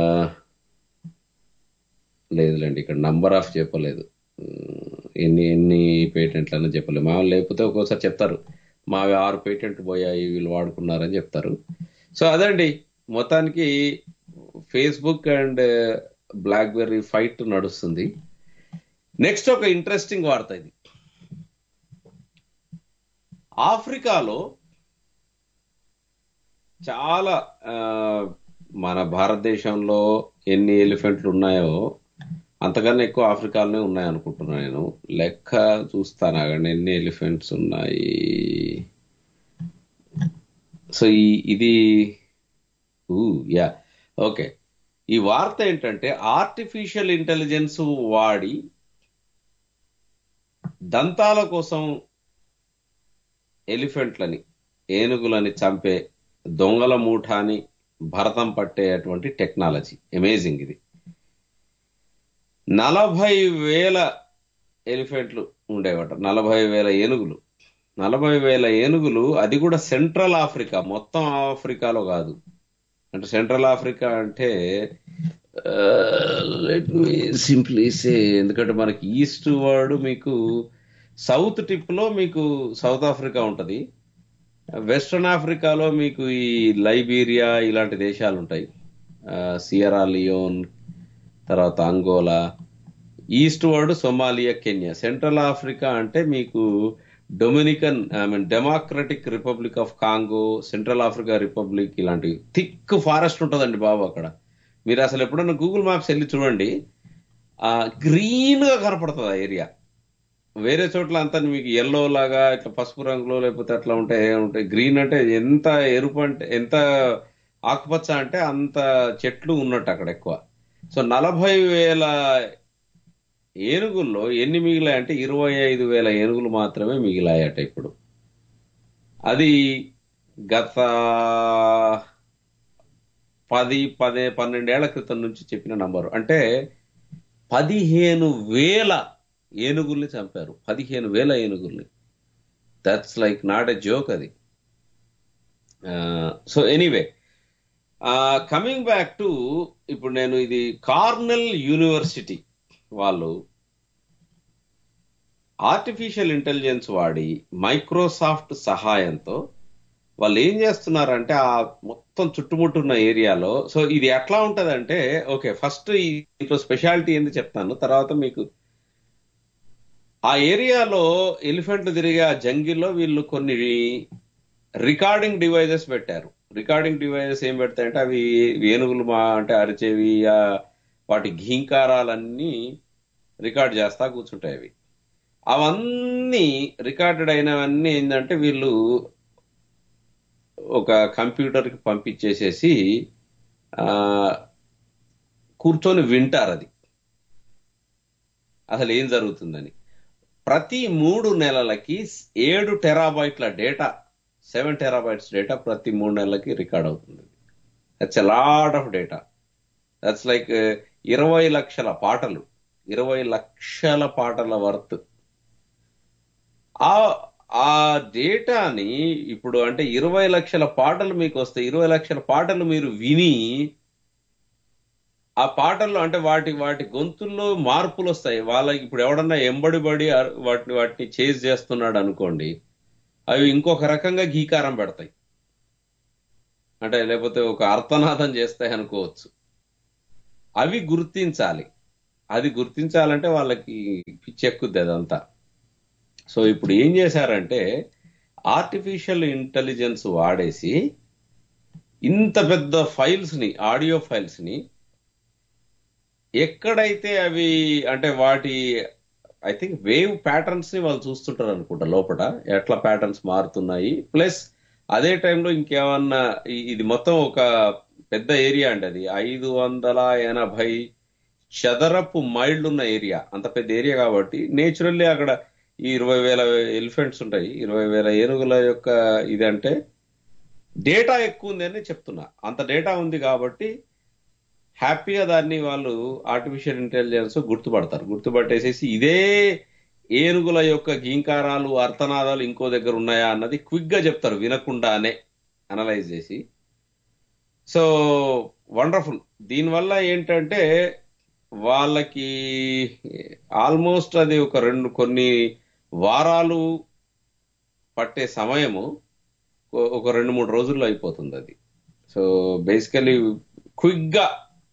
లేదులేండి ఇక్కడ నంబర్ ఆఫ్ చెప్పలేదు ఉమ్, ఎన్ని ఎన్ని పేటెంట్లు అని చెప్పలేదు మామూలు లేకపోతే ఒక్కోసారి చెప్తారు మావి ఆరు పేటెంట్లు పోయాయి వీళ్ళు వాడుకున్నారని చెప్తారు సో అదండి మొత్తానికి ఫేస్బుక్ అండ్ బ్లాక్బెర్రీ ఫైట్ నడుస్తుంది నెక్స్ట్ ఒక ఇంట్రెస్టింగ్ వార్త ఇది ఆఫ్రికాలో చాలా ఆ, మన భారతదేశంలో ఎన్ని ఎలిఫెంట్లు ఉన్నాయో అంతకన్నా ఎక్కువ ఆఫ్రికాలోనే ఉన్నాయి అనుకుంటున్నా నేను లెక్క చూస్తాను ఆగండి ఎన్ని ఎలిఫెంట్స్ ఉన్నాయి సో ఈ ఇది యా ఓకే ఈ వార్త ఏంటంటే ఆర్టిఫిషియల్ ఇంటెలిజెన్స్ వాడి దంతాల కోసం ఎలిఫెంట్లని ఏనుగులని చంపే దొంగల మూఠాని భరతం పట్టేటువంటి టెక్నాలజీ అమేజింగ్ ఇది నలభై వేల ఎలిఫెంట్లు ఉండేవట నలభై వేల ఏనుగులు నలభై వేల ఏనుగులు అది కూడా సెంట్రల్ ఆఫ్రికా మొత్తం ఆఫ్రికాలో కాదు అంటే సెంట్రల్ ఆఫ్రికా అంటే లెట్ మీ సింప్లీ సే ఎందుకంటే మనకి ఈస్ట్ వర్డ్ మీకు సౌత్ టిప్ లో మీకు సౌత్ ఆఫ్రికా ఉంటది వెస్ట్రన్ ఆఫ్రికాలో మీకు ఈ లైబీరియా ఇలాంటి దేశాలు ఉంటాయి ఆ, సియరా లియోన్ తర్వాత Angola eastward Somalia Kenya central Africa అంటే మీకు Dominican I mean Democratic Republic of Congo central Africa republic ఇలాంటి థిక్ ఫారెస్ట్ ఉంటుందండి బాబు అక్కడ మీరు అసలు ఎప్పుడన్నా గూగుల్ మ్యాప్స్ వెళ్ళి చూడండి ఆ గ్రీన్ గా కనపడుతుంది ఆ ఏరియా వేరే చోట్ల అంతా మీకు ఎల్లో లాగా ఇట్లా పసుపు రంగులో లేకపోతే అట్లా ఉంటాయి ఉంటాయి గ్రీన్ అంటే ఎంత ఎరుపు అంటే ఎంత ఆకుపచ్చ అంటే అంత చెట్లు ఉన్నట్టు అక్కడ ఎక్కువ సో నలభై వేల ఏనుగుల్లో ఎన్ని మిగిలాయి అంటే ఇరవై ఐదు వేల ఏనుగులు మాత్రమే మిగిలాయట ఇప్పుడు అది గత పది పదే పన్నెండేళ్ల క్రితం నుంచి చెప్పిన నంబరు అంటే పదిహేను వేల ఏనుగుల్ని చంపారు పదిహేను వేల ఏనుగుల్ని that's like not a joke అది so anyway coming back to ఇప్పుడు నేను ఇది కార్నెల్ యూనివర్సిటీ వాళ్ళు ఆర్టిఫిషియల్ ఇంటెలిజెన్స్ వాడి మైక్రోసాఫ్ట్ సహాయంతో వాళ్ళు ఏం చేస్తున్నారంటే ఆ మొత్తం చుట్టుముట్టున్న ఏరియాలో సో ఇది ఎట్లా ఉంటదంటే ఓకే ఫస్ట్ ఇంట్లో స్పెషాలిటీ ఏంది చెప్తాను తర్వాత మీకు ఆ ఏరియాలో ఎలిఫెంట్లు తిరిగే ఆ జంగిల్లో వీళ్ళు కొన్ని రికార్డింగ్ డివైజెస్ పెట్టారు రికార్డింగ్ డివైజెస్ ఏం పెడతాయంటే అవి ఏనుగులు మా అంటే అరిచేవి ఆ వాటి ఘీంకారాలన్నీ రికార్డ్ చేస్తా కూర్చుంటాయి అవి అవన్నీ రికార్డెడ్ అయినవన్నీ ఏంటంటే వీళ్ళు ఒక కంప్యూటర్కి పంపించేసేసి ఆ, కూర్చొని వింటారు అది అసలు ఏం జరుగుతుందని ప్రతి మూడు నెలలకి ఏడు టెరాబైట్ల డేటా సెవెన్ టెరాబైట్స్ డేటా ప్రతి మూడు నెలలకి రికార్డ్ అవుతుంది that's a lot of data that's like ఇరవై లక్షల పాటలు ఇరవై లక్షల పాటల వర్త్ ఆ ఆ డేటాని ఇప్పుడు అంటే ఇరవై లక్షల పాటలు మీకు వస్తాయి ఇరవై లక్షల పాటలు మీరు విని ఆ పాటల్లో అంటే వాటి వాటి గొంతుల్లో మార్పులు వస్తాయి వాళ్ళ ఇప్పుడు ఎవడన్నా ఎంబడి పడి అర్- వాటిని వాటిని చేజ్ చేస్తున్నాడు అనుకోండి అవి ఇంకొక రకంగా గీకారం పెడతాయి అంటే లేకపోతే ఒక అర్థనాదం చేస్తాయి అనుకోవచ్చు అవి గుర్తించాలి అది గుర్తించాలంటే వాళ్ళకి పిచ్చెక్కుద్ది అదంతా సో ఇప్పుడు ఏం చేశారంటే ఆర్టిఫిషియల్ ఇంటెలిజెన్స్ వాడేసి ఇంత పెద్ద ఫైల్స్ ని ఆడియో ఫైల్స్ ని ఎక్కడైతే అవి అంటే వాటి ఐ థింక్ వేవ్ ప్యాటర్న్స్ ని వాళ్ళు చూస్తుంటారు అనుకుంటా లోపల ఎట్లా ప్యాటర్న్స్ మారుతున్నాయి ప్లస్ అదే టైంలో ఇంకేమన్నా ఇ- ఇది మొత్తం ఒక పెద్ద ఏరియా అండి అది ఐదు వందల ఎనభై చదరపు మైళ్ళు ఉన్న ఏరియా అంత పెద్ద ఏరియా కాబట్టి నేచురల్లీ అక్కడ ఈ ఇరవై వేల ఎలిఫెంట్స్ ఉంటాయి ఇరవై వేల ఏనుగుల యొక్క ఇదంటే డేటా ఎక్కువ ఉంది అని చెప్తున్నా అంత డేటా ఉంది కాబట్టి హ్యాపీగా దాన్ని వాళ్ళు ఆర్టిఫిషియల్ ఇంటెలిజెన్స్ గుర్తుపడతారు గుర్తుపట్టేసేసి ఇదే ఏనుగుల యొక్క గీంకారాలు అర్థనాదాలు ఇంకో దగ్గర ఉన్నాయా అన్నది క్విక్ గా చెప్తారు వినకుండానే అనలైజ్ చేసి సో వండర్ఫుల్ దీనివల్ల ఏంటంటే వాళ్ళకి ఆల్మోస్ట్ అది ఒక రెండు కొన్ని వారాలు పట్టే సమయము ఒ- ఒక రెండు మూడు రోజుల్లో అయిపోతుంది అది సో బేసికలీ క్విక్ గా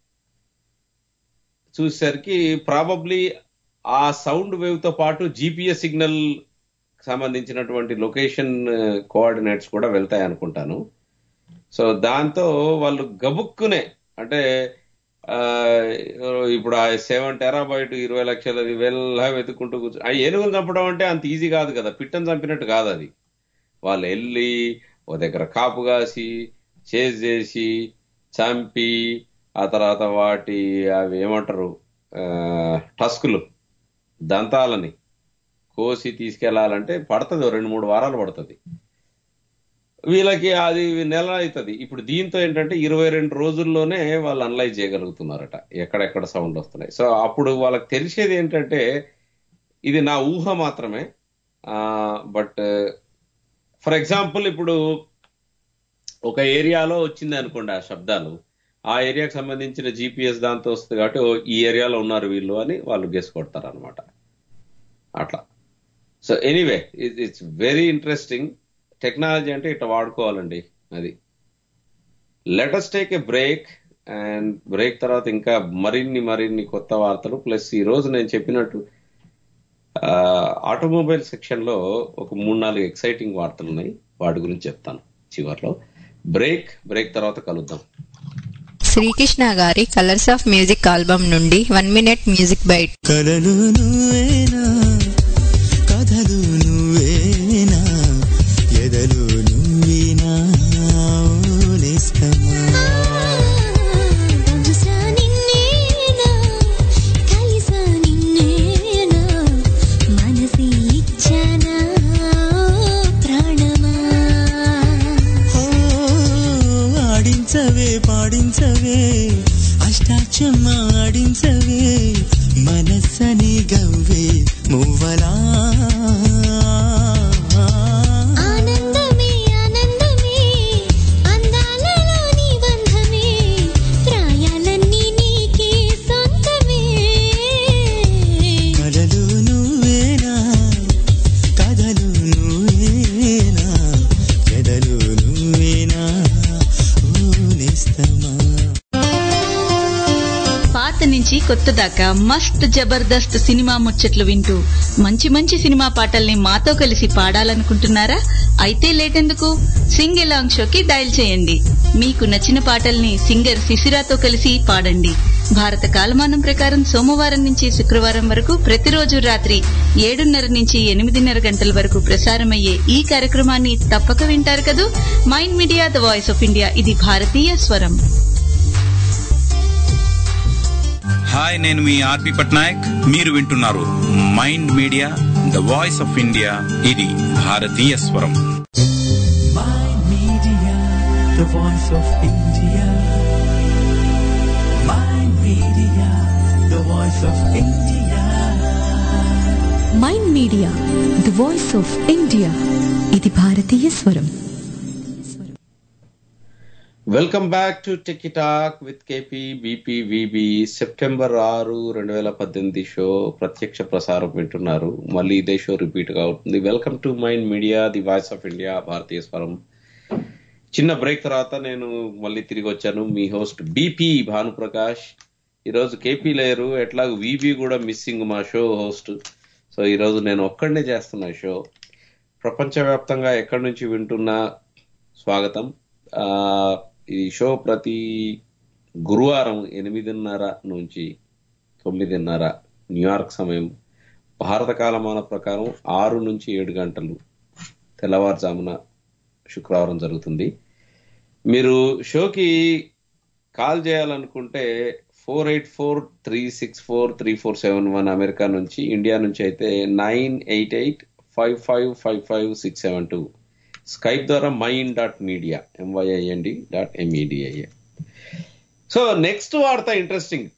చూసేసరికి ప్రాబబ్లీ ఆ సౌండ్ వేవ్ తో పాటు జీపీఎస్ సిగ్నల్ సంబంధించినటువంటి లొకేషన్ కోఆర్డినేట్స్ కూడా వెళ్తాయి అనుకుంటాను సో దాంతో వాళ్ళు గబుక్కునే అంటే ఆ, ఇప్పుడు ఆ సెవెన్ టెరాబైట్ ఇరవై లక్షలది వెళ్ళ వెతుక్కుంటూ కూర్చో ఆ ఏనుగులు చంపడం అంటే అంత ఈజీ కాదు కదా పిట్టని చంపినట్టు కాదు అది వాళ్ళు వెళ్ళి ఓ దగ్గర కాపు కాసి చేజ్ చేసి చంపి ఆ తర్వాత వాటి అవి ఏమంటారు ఆ, టస్కులు దంతాలని కోసి తీసుకెళ్లాలంటే పడుతుంది ఓ రెండు మూడు వారాలు పడుతుంది వీళ్ళకి అది నెల అవుతుంది ఇప్పుడు దీంతో ఏంటంటే ఇరవై రెండు రోజుల్లోనే వాళ్ళు అనలైజ్ చేయగలుగుతున్నారట ఎక్కడెక్కడ సౌండ్ వస్తున్నాయి సో అప్పుడు వాళ్ళకి తెలిసేది ఏంటంటే ఇది నా ఊహ మాత్రమే బట్ ఫర్ ఎగ్జాంపుల్ ఇప్పుడు ఒక ఏరియాలో వచ్చింది అనుకోండి ఆ శబ్దాలు ఆ ఏరియాకి సంబంధించిన జీపీఎస్ దాంతో వస్తుంది కాబట్టి ఓ, ఈ ఏరియాలో ఉన్నారు వీళ్ళు అని వాళ్ళు గెస్ కొడతారు అనమాట అట్లా so anyway it's very interesting technology అంటే ఇట్లా వాడుకోవాలండి అది let's take a break and break తర్వాత ఇంకా మరిన్ని మరిన్ని కొత్త వార్తలు ప్లస్ ఈ రోజు నేను చెప్పినట్టు ఆటోమొబైల్ సెక్షన్ లో ఒక మూడు నాలుగు ఎక్సైటింగ్ వార్తలు ఉన్నాయి వాటి గురించి చెప్తాను చివర్లో బ్రేక్ బ్రేక్ తర్వాత కలుద్దాం శ్రీకృష్ణ గారి కలర్స్ ఆఫ్ మ్యూజిక్ ఆల్బమ్ నుండి వన్ మినిట్ మ్యూజిక్ బైట్ కలలు నువ్వేనా కథలు నువ్వేనా ఎదలు నువ్వేనా ఓ నేస్తమా చూసా నిన్నేనా కలిసా నిన్నేనా మనసి ఇచ్చానా ప్రాణమా ఓ, ఆడించవే పాడించవే అష్టాచమ్మ ఆడించవే మనస్సని గవ్వే మువ్వలా ఆనందమే ఆనందమే అందాలలో నీ బంధమే ప్రాయాలన్నీ నీకే సొంతమే కలలు నువ్వేనా కథలు నువ్వేనా ఎదలు నువ్వేనా కొత్త దాకా మస్త్ జబర్దస్త్ సినిమా ముచ్చట్లు వింటూ మంచి మంచి సినిమా పాటల్ని మాతో కలిసి పాడాలనుకుంటున్నారా అయితే లేటెందుకు సింగ్ ఎలాంగ్ షోకి డయల్ చేయండి మీకు నచ్చిన పాటల్ని సింగర్ శిశిరాతో కలిసి పాడండి భారత కాలమానం ప్రకారం సోమవారం నుంచి శుక్రవారం వరకు ప్రతిరోజు రాత్రి ఏడున్నర నుంచి ఎనిమిదిన్నర గంటల వరకు ప్రసారమయ్యే ఈ కార్యక్రమాన్ని తప్పక వింటారు కదూ Mind media the voice of India ఇది భారతీయ స్వరం హాయ్ నేను మీ ఆర్పి పట్నాయక్ మీరు వింటున్నారు mind media the voice of India ఇది భారతీయ స్వరం Mind Media, the voice of India. Mind Media, the voice of India. Mind media the voice of India ఇది భారతీయ స్వరం welcome back to techie talk with KP BP VB September ఆరు రెండు వేల పద్దెనిమిది షో ప్రత్యక్ష ప్రసారం వింటున్నారు మళ్ళీ ఇదే షో రిపీట్ గా అవుతుంది welcome to mind media the voice of India భారతీయ స్వరం చిన్న బ్రేక్ తర్వాత నేను మళ్ళీ తిరిగి వచ్చాను మీ హోస్ట్ బీపీ భానుప్రకాష్ ఈరోజు కేపీ లేరు ఎట్లా విబి కూడా మిస్సింగ్ మా షో హోస్ట్ సో ఈరోజు నేను ఒక్కడనే చేస్తున్నా షో ప్రపంచవ్యాప్తంగా ఎక్కడి నుంచి వింటున్నా స్వాగతం ఆ, ఈ షో ప్రతి గురువారం ఎనిమిదిన్నర నుంచి తొమ్మిదిన్నర న్యూయార్క్ సమయం భారత కాలమాన ప్రకారం ఆరు నుంచి ఏడు గంటలు తెల్లవారుజామున శుక్రవారం జరుగుతుంది మీరు షోకి కాల్ చేయాలనుకుంటే four eight four three six four three four seven one America నుంచి ఇండియా నుంచి అయితే nine eight eight five five five five six seven two Skype ద్వారా mine dot media MYIND dot MEDIA so next వార్త interesting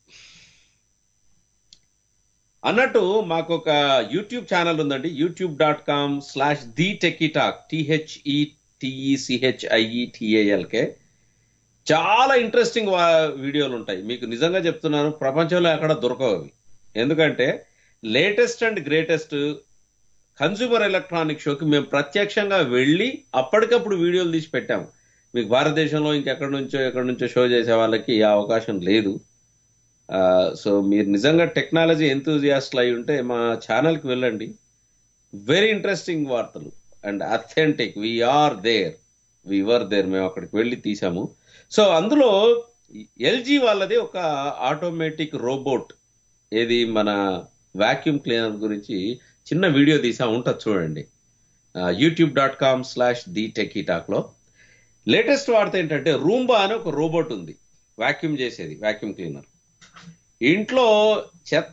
అన్నట్టు మాకు ఒక YouTube channel ఉందండి YouTube dot com slash the techie talk THE TECHIETALK చాలా interesting వీడియోలు ఉంటాయి మీకు నిజంగా చెప్తున్నాను ప్రపంచంలో ఎక్కడ దొరకవు అవి ఎందుకంటే latest and greatest consumer electronic షోకి మేము ప్రత్యక్షంగా వెళ్ళి అప్పటికప్పుడు వీడియోలు తీసి పెట్టాము మీకు భారతదేశంలో ఇంకెక్కడి నుంచో ఎక్కడి నుంచో షో చేసే వాళ్ళకి ఆ అవకాశం లేదు ఆ, సో మీరు నిజంగా టెక్నాలజీ ఎంతూజియాస్ట్లు అయి ఉంటే మా ఛానల్కి వెళ్ళండి వెరీ ఇంట్రెస్టింగ్ వార్తలు and authentic we are there we are there మేము అక్కడికి వెళ్ళి తీసాము సో అందులో ఎల్జీ వాళ్ళది ఒక ఆటోమేటిక్ రోబోట్ ఏది మన వాక్యూమ్ క్లీనర్ గురించి చిన్న వీడియో తీసా ఉంటుంది చూడండి YouTube dot com slash the techie టాక్లో లేటెస్ట్ వార్త ఏంటంటే రూంబా అని ఒక రోబోట్ ఉంది వాక్యూమ్ చేసేది వాక్యూమ్ క్లీనర్ ఇంట్లో చెత్త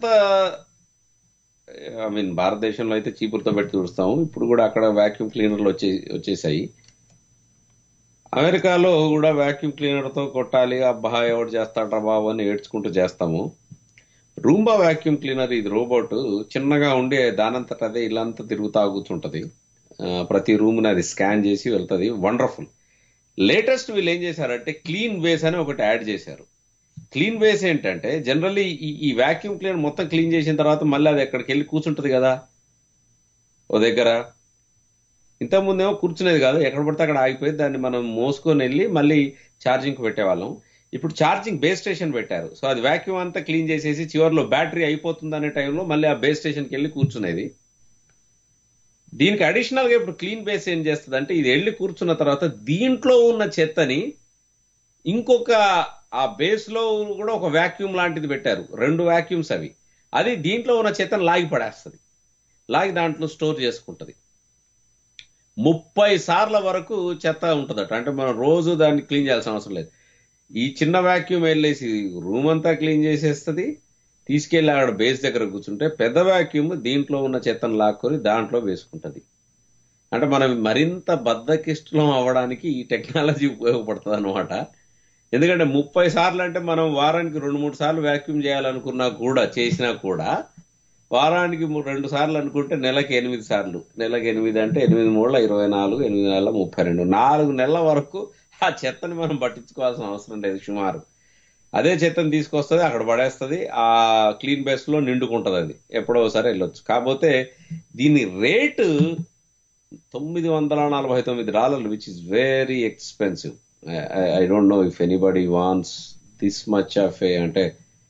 ఐ మీన్ భారతదేశంలో అయితే చీపురుతో పెట్టి చూస్తాము ఇప్పుడు కూడా అక్కడ వాక్యూమ్ క్లీనర్లు వచ్చే వచ్చేసాయి అమెరికాలో కూడా వాక్యూమ్ క్లీనర్తో కొట్టాలి అబ్బా ఎవడు చేస్తాడ్రా బాబు అని ఏడ్చుకుంటూ చేస్తాము రూంబా వాక్యూమ్ క్లీనర్ ఇది రోబోట్ చిన్నగా ఉండే దానంతట అదే ఇల్లంతా తిరుగుతా కూర్చుంటది ఆ, ప్రతి రూమ్ని అది స్కాన్ చేసి వెళ్తుంది వండర్ఫుల్ లేటెస్ట్ వీళ్ళు ఏం చేశారంటే క్లీన్ వేస్ అని ఒకటి యాడ్ చేశారు క్లీన్ వేస్ ఏంటంటే జనరల్లీ ఈ ఈ వాక్యూమ్ క్లీనర్ మొత్తం క్లీన్ చేసిన తర్వాత మళ్ళీ అది ఎక్కడికి వెళ్ళి కూర్చుంటది కదా ఓ దగ్గర ఇంతకుముందేమో కూర్చునేది కాదు ఎక్కడ పడితే అక్కడ ఆగిపోయి దాన్ని మనం మోసుకొని వెళ్ళి మళ్ళీ ఛార్జింగ్ పెట్టేవాళ్ళం ఇప్పుడు ఛార్జింగ్ బేస్ స్టేషన్ పెట్టారు సో అది వాక్యూమ్ అంతా క్లీన్ చేసేసి చివరిలో బ్యాటరీ అయిపోతుంది అనే టైంలో మళ్ళీ ఆ బేస్ స్టేషన్కి వెళ్ళి కూర్చునేది దీనికి అడిషనల్ గా ఇప్పుడు క్లీన్ బేస్ ఏం చేస్తుంది అంటే ఇది వెళ్ళి కూర్చున్న తర్వాత దీంట్లో ఉన్న చెత్తని ఇంకొక ఆ బేస్ లో కూడా ఒక వాక్యూమ్ లాంటిది పెట్టారు రెండు వాక్యూమ్స్ అవి అది దీంట్లో ఉన్న చెత్తను లాగి పడేస్తుంది లాగి దాంట్లో స్టోర్ చేసుకుంటది ముప్పై సార్ల వరకు చెత్త ఉంటుందట అంటే మనం రోజు దాన్ని క్లీన్ చేయాల్సిన అవసరం లేదు ఈ చిన్న వాక్యూమ్ వెళ్ళేసి రూమ్ అంతా క్లీన్ చేసేస్తుంది తీసుకెళ్లి ఆడ బేస్ దగ్గర కూర్చుంటే పెద్ద వాక్యూమ్ దీంట్లో ఉన్న చెత్తను లాక్కొని దాంట్లో వేసుకుంటది అంటే మనం మరింత బద్దకిష్టం అవ్వడానికి ఈ టెక్నాలజీ ఉపయోగపడుతుంది అనమాట ఎందుకంటే ముప్పై సార్లు అంటే మనం వారానికి రెండు మూడు సార్లు వాక్యూమ్ చేయాలనుకున్నా కూడా చేసినా కూడా వారానికి ము- రెండు సార్లు అనుకుంటే నెలకి ఎనిమిది సార్లు నెలకి ఎనిమిది అంటే ఎనిమిది మూడుల ఇరవై నాలుగు ఎనిమిది నెలల ముప్పై రెండు నాలుగు నెలల వరకు ఆ చెత్తని మనం పట్టించుకోవాల్సిన అవసరం లేదు సుమారు అదే చెత్తని తీసుకొస్తుంది అక్కడ పడేస్తుంది ఆ క్లీన్ బేస్ లో నిండుకుంటది అది ఎప్పుడో ఒకసారి వెళ్ళొచ్చు కాకపోతే దీని రేటు తొమ్మిది వందల నలభై తొమ్మిది డాలర్లు which is very expensive I don't know if anybody wants this much of a అంటే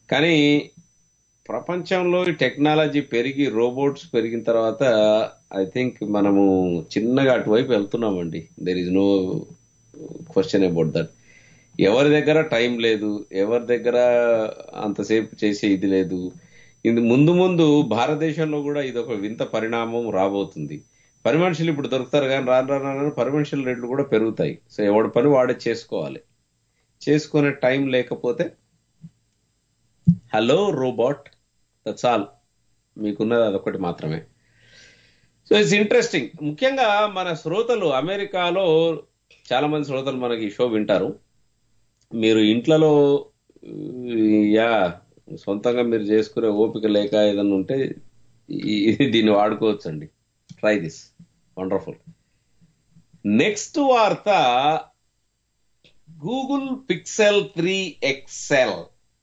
కానీ ప్రపంచంలో ఈ టెక్నాలజీ పెరిగి రోబోట్స్ పెరిగిన తర్వాత ఐ థింక్ మనము చిన్నగా అటువైపు వెళ్తున్నామండి there is no question about that ఎవరి దగ్గర టైం లేదు ఎవరి దగ్గర అంతసేపు చేసే ఇది లేదు ఇది ముందు ముందు భారతదేశంలో కూడా ఇది ఒక వింత పరిణామం రాబోతుంది పని మనుషులు ఇప్పుడు దొరుకుతారు కానీ రాను రాను రాను పని మనుషుల రేట్లు కూడా పెరుగుతాయి సో ఎవడి పని వాడే చేసుకోవాలి చేసుకునే టైం లేకపోతే హలో రోబోట్ దట్స్ ఆల్ మీకున్నది అదొకటి మాత్రమే సో ఇట్స్ ఇంట్రెస్టింగ్ ముఖ్యంగా మన శ్రోతలు అమెరికాలో చాలా మంది శ్రోతలు మనకి ఈ షో వింటారు మీరు ఇంట్లలో యా సొంతంగా మీరు చేసుకునే ఓపిక లేక ఏదన్నా ఉంటే ఈ- దీన్ని వాడుకోవచ్చు అండి ట్రై దిస్ వండర్ఫుల్ నెక్స్ట్ వార్త గూగుల్ పిక్సెల్ త్రీ ఎక్సెల్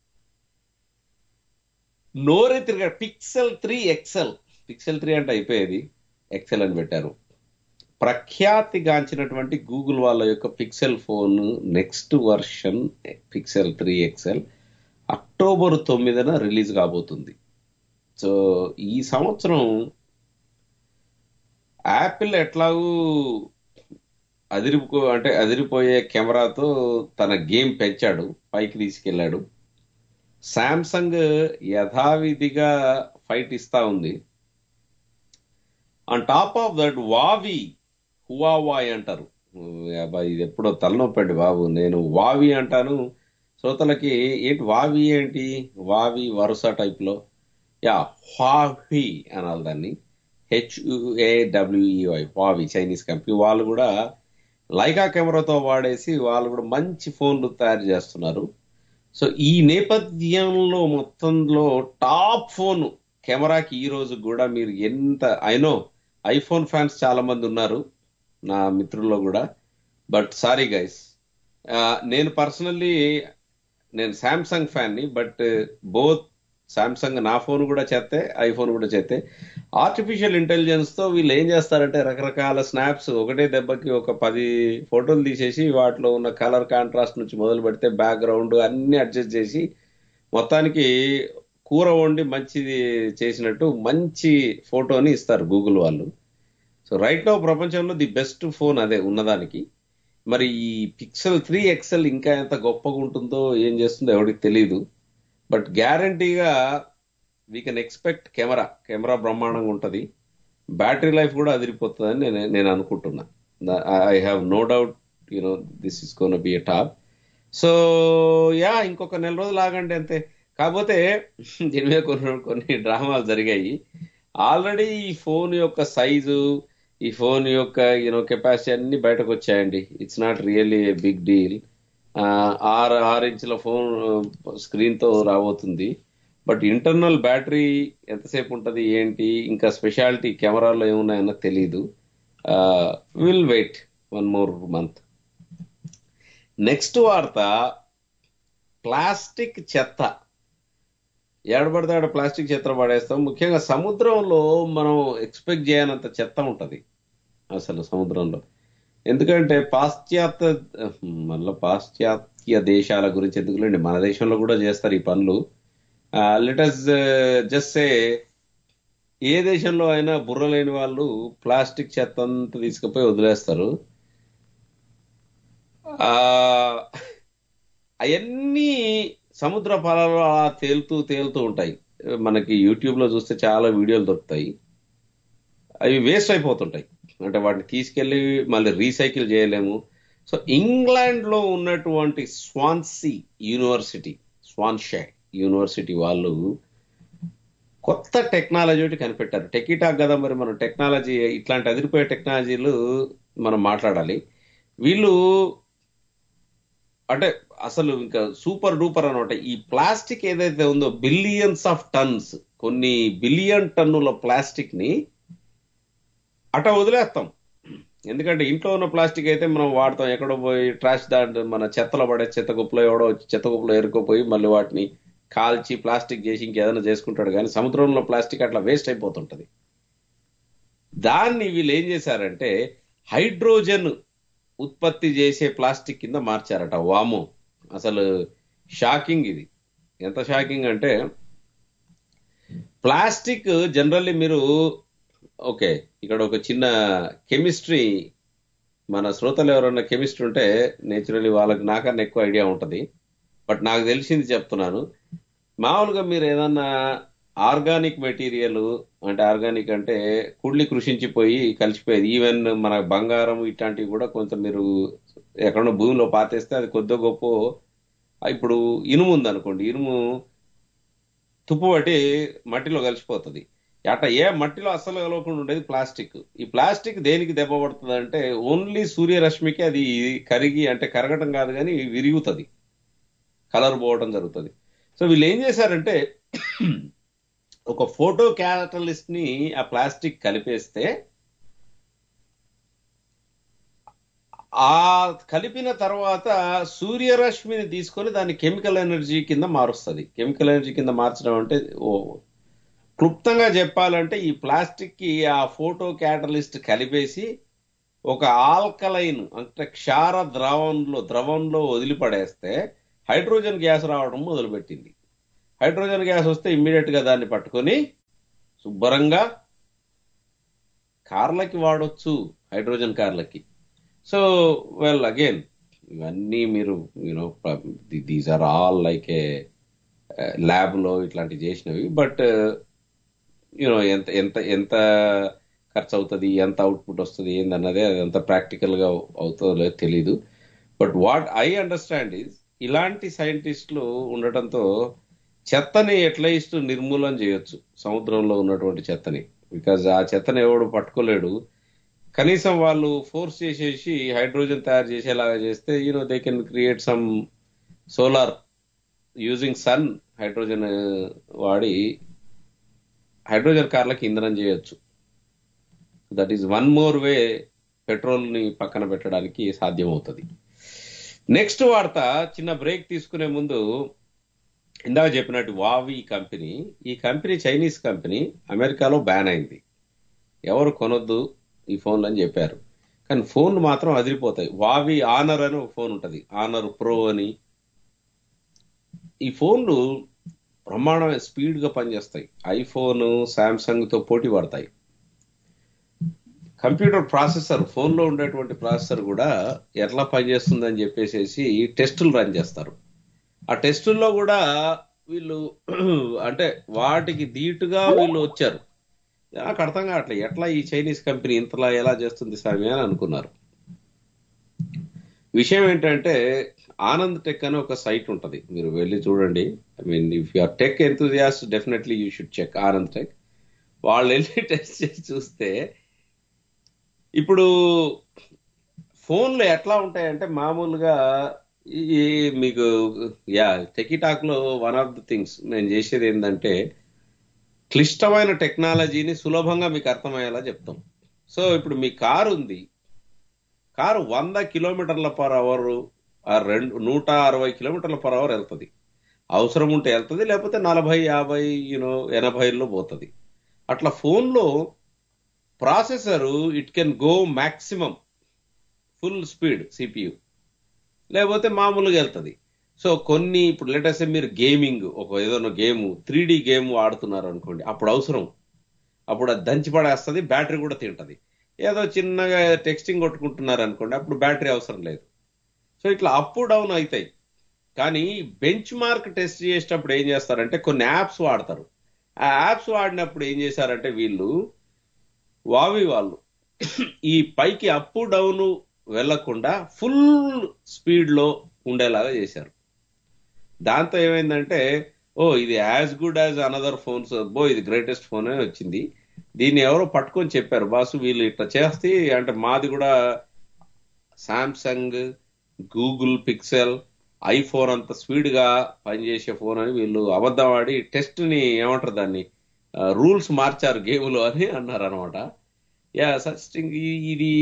నోరే తిరగ Pixel three XL Pixel three అంటే అయిపోయేది ఎక్సెల్ అని పెట్టారు ప్రఖ్యాతిగాంచినటువంటి గూగుల్ వాళ్ళ యొక్క Pixel phone next version Pixel three XL October తొమ్మిదిన రిలీజ్ కాబోతుంది సో ఈ సంవత్సరం యాపిల్ ఎట్లాగూ అదిరిపో అంటే అదిరిపోయే కెమెరాతో తన గేమ్ పెంచాడు పైకి తీసుకెళ్ళాడు శాంసంగ్ యథావిధిగా ఫైట్ ఇస్తా ఉంది ఆన్ టాప్ ఆఫ్ దట్ వావి హువావాయ్ అంటారు అబ్బా, ఇది ఎప్పుడో తలనొప్పండి బాబు నేను వావి అంటాను శ్రోతలకి ఏంటి వావి ఏంటి వావి వరుస టైప్ లో యా హువావి అనాలి దాన్ని హెచ్యుఏడబ్ల్యూఈవై వావి చైనీస్ కంపెనీ వాళ్ళు కూడా లైకా కెమెరాతో వాడేసి వాళ్ళు కూడా మంచి ఫోన్లు తయారు చేస్తున్నారు సో ఈ నేపథ్యంలో మొత్తంలో టాప్ ఫోన్ కెమెరాకి ఈ రోజు కూడా మీరు ఎంత ఐనో ఐఫోన్ ఫ్యాన్స్ చాలా మంది ఉన్నారు నా మిత్రుల్లో కూడా బట్ సారీ గైస్ నేను పర్సనల్లీ నేను శాంసంగ్ ఫ్యాన్ ని బట్ బోత్ శాంసంగ్ నా ఫోన్ కూడా చేస్తే ఐఫోన్ కూడా చేస్తే ఆర్టిఫిషియల్ ఇంటెలిజెన్స్ తో వీళ్ళు ఏం చేస్తారంటే రకరకాల స్నాప్స్ ఒకటే దెబ్బకి ఒక పది ఫోటోలు తీసేసి వాటిలో ఉన్న కలర్ కాంట్రాస్ట్ నుంచి మొదలు పెడితే బ్యాక్గ్రౌండ్ అన్ని అడ్జస్ట్ చేసి మొత్తానికి కూర వండి మంచిది చేసినట్టు మంచి ఫోటోని ఇస్తారు గూగుల్ వాళ్ళు సో రైట్ నో ప్రపంచంలో ది బెస్ట్ ఫోన్ అదే ఉన్నదానికి మరి ఈ పిక్సెల్ త్రీ ఎక్సెల్ ఇంకా ఎంత గొప్పగా ఉంటుందో ఏం చేస్తుందో ఎవరికి తెలియదు బట్ గ్యారంటీగా we can expect camera camera బ్రహ్మాండంగా ఉంటుంది బ్యాటరీ లైఫ్ కూడా అదిరిపోతుందని నేను నేను అనుకుంటున్నా I have no doubt you know this is gonna be a top so yeah ఇంకొక నెల రోజులు ఆగండి అంతే కాకపోతే దీని మీద కొన్ని కొన్ని డ్రామాలు జరిగాయి ఆల్రెడీ ఈ ఫోన్ యొక్క సైజు ఈ ఫోన్ యొక్క యూనో కెపాసిటీ అన్ని బయటకు వచ్చాయండి it's not really a big deal ఆరు ఆరు ఇంచుల ఫోన్ స్క్రీన్ తో రాబోతుంది బట్ ఇంటర్నల్ బ్యాటరీ ఎంతసేపు ఉంటది ఏంటి ఇంకా స్పెషాలిటీ కెమెరాలో ఏమున్నాయన్న తెలీదు will wait one more month next వార్త ప్లాస్టిక్ చెత్త ఏడబడితే ఆడ ప్లాస్టిక్ చెత్త పడేస్తాం ముఖ్యంగా సముద్రంలో మనం ఎక్స్పెక్ట్ చేయనంత చెత్త ఉంటది అసలు సముద్రంలో ఎందుకంటే పాశ్చాత్య మళ్ళీ పాశ్చాత్య దేశాల గురించి ఎందుకులేండి మన దేశంలో కూడా చేస్తారు ఈ పనులు లెటస్ జస్ట్ సే ఏ దేశంలో అయినా బుర్ర లేని వాళ్ళు ప్లాస్టిక్ చెత్త అంతా తీసుకుపోయి వదిలేస్తారు ఆ అవన్నీ సముద్ర ఫలాలు అలా తేలుతూ తేలుతూ ఉంటాయి మనకి యూట్యూబ్ లో చూస్తే చాలా వీడియోలు దొరుకుతాయి అవి వేస్ట్ అయిపోతుంటాయి అంటే వాటిని తీసుకెళ్లి మళ్ళీ రీసైకిల్ చేయలేము సో ఇంగ్లాండ్ లో ఉన్నటువంటి స్వాన్సీ యూనివర్సిటీ స్వాన్షే యూనివర్సిటీ వాళ్ళు కొత్త టెక్నాలజీ ఒకటి కనిపెట్టారు టెకీటాక్ కదా మరి మనం టెక్నాలజీ ఇట్లాంటి అదిరిపోయే టెక్నాలజీలు మనం మాట్లాడాలి వీళ్ళు అంటే అసలు ఇంకా సూపర్ డూపర్ అనమాట ఈ ప్లాస్టిక్ ఏదైతే ఉందో బిలియన్స్ ఆఫ్ టన్స్ కొన్ని బిలియన్ టన్నుల ప్లాస్టిక్ ని అట వదిలేస్తాం ఎందుకంటే ఇంట్లో ఉన్న ప్లాస్టిక్ అయితే మనం వాడతాం ఎక్కడో పోయి ట్రాష్ దాంట్లో మన చెత్తలో పడే చెత్త కుప్పలో ఎవడో వచ్చి చెత్త కుప్పలో ఎరుకుపోయి మళ్ళీ వాటిని కాల్చి ప్లాస్టిక్ చేసి ఇంకేదైనా చేసుకుంటాడు కానీ సముద్రంలో ప్లాస్టిక్ అట్లా వేస్ట్ అయిపోతుంటది దాన్ని వీళ్ళు ఏం చేశారంటే హైడ్రోజన్ ఉత్పత్తి చేసే ప్లాస్టిక్ కింద మార్చారట వామో అసలు షాకింగ్ ఇది ఎంత షాకింగ్ అంటే ప్లాస్టిక్ జనరల్లీ మీరు ఓకే ఇక్కడ ఒక చిన్న కెమిస్ట్రీ మన శ్రోతలు ఎవరన్నా కెమిస్ట్రీ ఉంటే నేచురల్లీ వాళ్ళకి నాకన్నా ఎక్కువ ఐడియా ఉంటది బట్ నాకు తెలిసింది చెప్తున్నాను మామూలుగా మీరు ఏదన్నా ఆర్గానిక్ మెటీరియల్ అంటే ఆర్గానిక్ అంటే కుళ్ళి కృషించిపోయి కలిసిపోయేది ఈవెన్ మన బంగారం ఇట్లాంటివి కూడా కొంత మీరు ఎక్కడో భూమిలో పాతేస్తే అది కొద్ది గొప్ప ఇప్పుడు ఇనుము ఉందనుకోండి ఇనుము తుప్పు పట్టి మట్టిలో కలిసిపోతుంది అట్లా ఏ మట్టిలో అస్సలు కలవకుండా ఉండేది ప్లాస్టిక్ ఈ ప్లాస్టిక్ దేనికి దెబ్బ పడుతుంది అంటే ఓన్లీ సూర్యరశ్మికి అది కరిగి అంటే కరగటం కాదు కానీ విరుగుతుంది కలర్ పోవడం జరుగుతుంది సో వీళ్ళు ఏం చేశారంటే ఒక ఫోటో క్యాటలిస్ట్ ని ఆ ప్లాస్టిక్ కలిపేస్తే ఆ కలిపిన తర్వాత సూర్యరశ్మిని తీసుకొని దాన్ని కెమికల్ ఎనర్జీ కింద మారుస్తుంది కెమికల్ ఎనర్జీ కింద మార్చడం అంటే ఓ క్లుప్తంగా చెప్పాలంటే ఈ ప్లాస్టిక్ కి ఆ ఫోటో క్యాటలిస్ట్ కలిపేసి ఒక ఆల్కలైన్ అంటే క్షార ద్రవంలో ద్రవంలో వదిలిపడేస్తే హైడ్రోజన్ గ్యాస్ రావడం మొదలుపెట్టింది హైడ్రోజన్ గ్యాస్ వస్తే ఇమ్మీడియట్ గా దాన్ని పట్టుకొని శుభ్రంగా కార్లకి వాడొచ్చు హైడ్రోజన్ కార్లకి సో వెల్ అగైన్ ఇవన్నీ మీరు you know these are all like a lab లో ఇట్లాంటివి చేసినవి బట్ యూనో ఎంత ఎంత ఎంత ఖర్చు అవుతుంది ఎంత అవుట్పుట్ వస్తుంది ఏందన్నదే అది ఎంత ప్రాక్టికల్ గా అవుతుందో లేదో తెలీదు but what I understand is ఇలాంటి సైంటిస్టులు ఉండటంతో చెత్తని ఎట్లీస్ట్ నిర్మూలన చేయొచ్చు సముద్రంలో ఉన్నటువంటి చెత్తని బికాజ్ ఆ చెత్తని ఎవడు పట్టుకోలేడు కనీసం వాళ్ళు ఫోర్స్ చేసేసి హైడ్రోజన్ తయారు చేసేలాగా చేస్తే you know they can create some solar using sun hydrogen వాడి హైడ్రోజన్ కార్లకి ఇంధనం చేయొచ్చు that is one more way petrol ని పక్కన పెట్టడానికి సాధ్యం అవుతుంది నెక్స్ట్ వార్త చిన్న బ్రేక్ తీసుకునే ముందు ఇందాక చెప్పినట్టు వావి కంపెనీ ఈ కంపెనీ చైనీస్ కంపెనీ అమెరికాలో బ్యాన్ అయింది ఎవరు కొనొద్దు ఈ ఫోన్లు అని చెప్పారు కానీ ఫోన్లు మాత్రం అదిరిపోతాయి వావి ఆనర్ అని ఒక ఫోన్ ఉంటది ఆనర్ ప్రో అని ఈ ఫోన్లు బ్రహ్మాండమైన స్పీడ్ గా పనిచేస్తాయి ఐఫోన్ శాంసంగ్ తో పోటీ పడతాయి కంప్యూటర్ ప్రాసెసర్ ఫోన్ లో ఉండేటువంటి ప్రాసెసర్ కూడా ఎట్లా పనిచేస్తుందని చెప్పేసి టెస్టులు రన్ చేస్తారు ఆ టెస్టుల్లో కూడా వీళ్ళు అంటే వాటికి ధీటుగా వీళ్ళు వచ్చారు నాకు అర్థం కావట్లేదు ఎట్లా ఈ చైనీస్ కంపెనీ ఇంతలా ఎలా చేస్తుంది స్వామి అని అనుకున్నారు విషయం ఏంటంటే ఆనంద్ టెక్ అని ఒక సైట్ ఉంటది మీరు వెళ్ళి చూడండి I mean if you're tech enthusiast definitely you should check AnandTech వాళ్ళు వెళ్ళి టెస్ట్ చేసి చూస్తే ఇప్పుడు ఫోన్లు ఎట్లా ఉంటాయంటే మామూలుగా ఈ మీకు యా టెకిటాక్ లో వన్ ఆఫ్ ది థింగ్స్ నేను చేసేది ఏంటంటే క్లిష్టమైన టెక్నాలజీని సులభంగా మీకు అర్థమయ్యేలా చెప్తాం సో ఇప్పుడు మీ కారు ఉంది కారు వంద కిలోమీటర్ల పర్ అవర్ రెండు నూట అరవై కిలోమీటర్ల పర్ అవర్ వెళ్తుంది అవసరం ఉంటే వెళ్తుంది లేకపోతే నలభై యాభై యూనో ఎనభైలో పోతుంది అట్లా ఫోన్లో processor it can go maximum full speed CPU లేకపోతే మామూలుగా వెళ్తుంది సో కొన్ని ఇప్పుడు లేటెస్ట్ మీరు గేమింగ్ ఒక ఏదైనా గేమ్ త్రీ డి గేమ్ ఆడుతున్నారు అనుకోండి అప్పుడు అవసరం అప్పుడు అది దంచి పడేస్తుంది బ్యాటరీ కూడా తింటది ఏదో చిన్నగా టెక్స్టింగ్ కొట్టుకుంటున్నారు అనుకోండి అప్పుడు బ్యాటరీ అవసరం లేదు సో ఇట్లా అప్ డౌన్ అవుతాయి కానీ బెంచ్ మార్క్ టెస్ట్ చేసేటప్పుడు ఏం చేస్తారంటే కొన్ని యాప్స్ వాడతారు ఆ యాప్స్ వాడినప్పుడు ఏం చేశారంటే వీళ్ళు వావి వాళ్ళు ఈ పైకి అప్ డౌన్ వెళ్లకుండా ఫుల్ స్పీడ్ లో ఉండేలాగా చేశారు దాంతో ఏమైందంటే ఓ ఇది as good as another phones బో ఇది గ్రేటెస్ట్ ఫోన్ అని వచ్చింది దీన్ని ఎవరో పట్టుకొని చెప్పారు బాసు వీళ్ళు ఇట్లా చేస్తే అంటే మాది కూడా సామ్సంగ్ గూగుల్ పిక్సెల్ ఐఫోన్ అంత స్పీడ్ గా పనిచేసే ఫోన్ అని వీళ్ళు అబద్ధం ఆడి టెస్ట్ ని ఏమంటారు దాన్ని రూల్స్ మార్చారు గేములు అని అన్నారు అనమాట యా సచింగ్ ఇది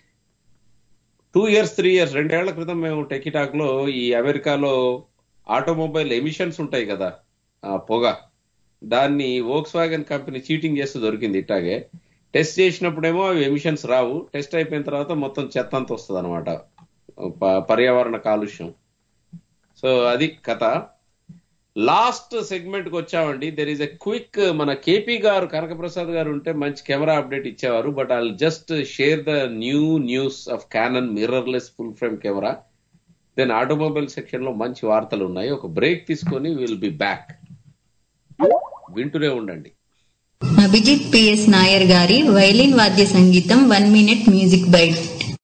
టూ ఇయర్స్ త్రీ ఇయర్స్ రెండేళ్ల క్రితం మేము టెకిటాక్ లో ఈ అమెరికాలో ఆటోమొబైల్ ఎమిషన్స్ ఉంటాయి కదా ఆ పొగ దాన్ని వోక్స్ వ్యాగన్ కంపెనీ చీటింగ్ చేస్తూ దొరికింది ఇట్టాగే టెస్ట్ చేసినప్పుడేమో అవి ఎమిషన్స్ రావు టెస్ట్ అయిపోయిన తర్వాత మొత్తం చెత్త అంత వస్తుంది అనమాట పర్యావరణ కాలుష్యం సో అది కథ లాస్ట్ సెగ్మెంట్ కి వచ్చామండి దెర్ ఈస్ ఎ క్విక్ మన కేపీ గారు కనకప్రసాద్ గారు ఉంటే మంచి కెమెరా అప్డేట్ ఇచ్చేవారు but I just share the new news of Canon mirrorless full frame camera then automobile section లో మంచి వార్తలు ఉన్నాయి ఒక బ్రేక్ తీసుకొని విల్ బి బ్యాక్ వింటూనే ఉండండి అభిజిత్ పిఎస్ నాయర్ గారి వైలిన్ వాద్య సంగీతం one minute music bite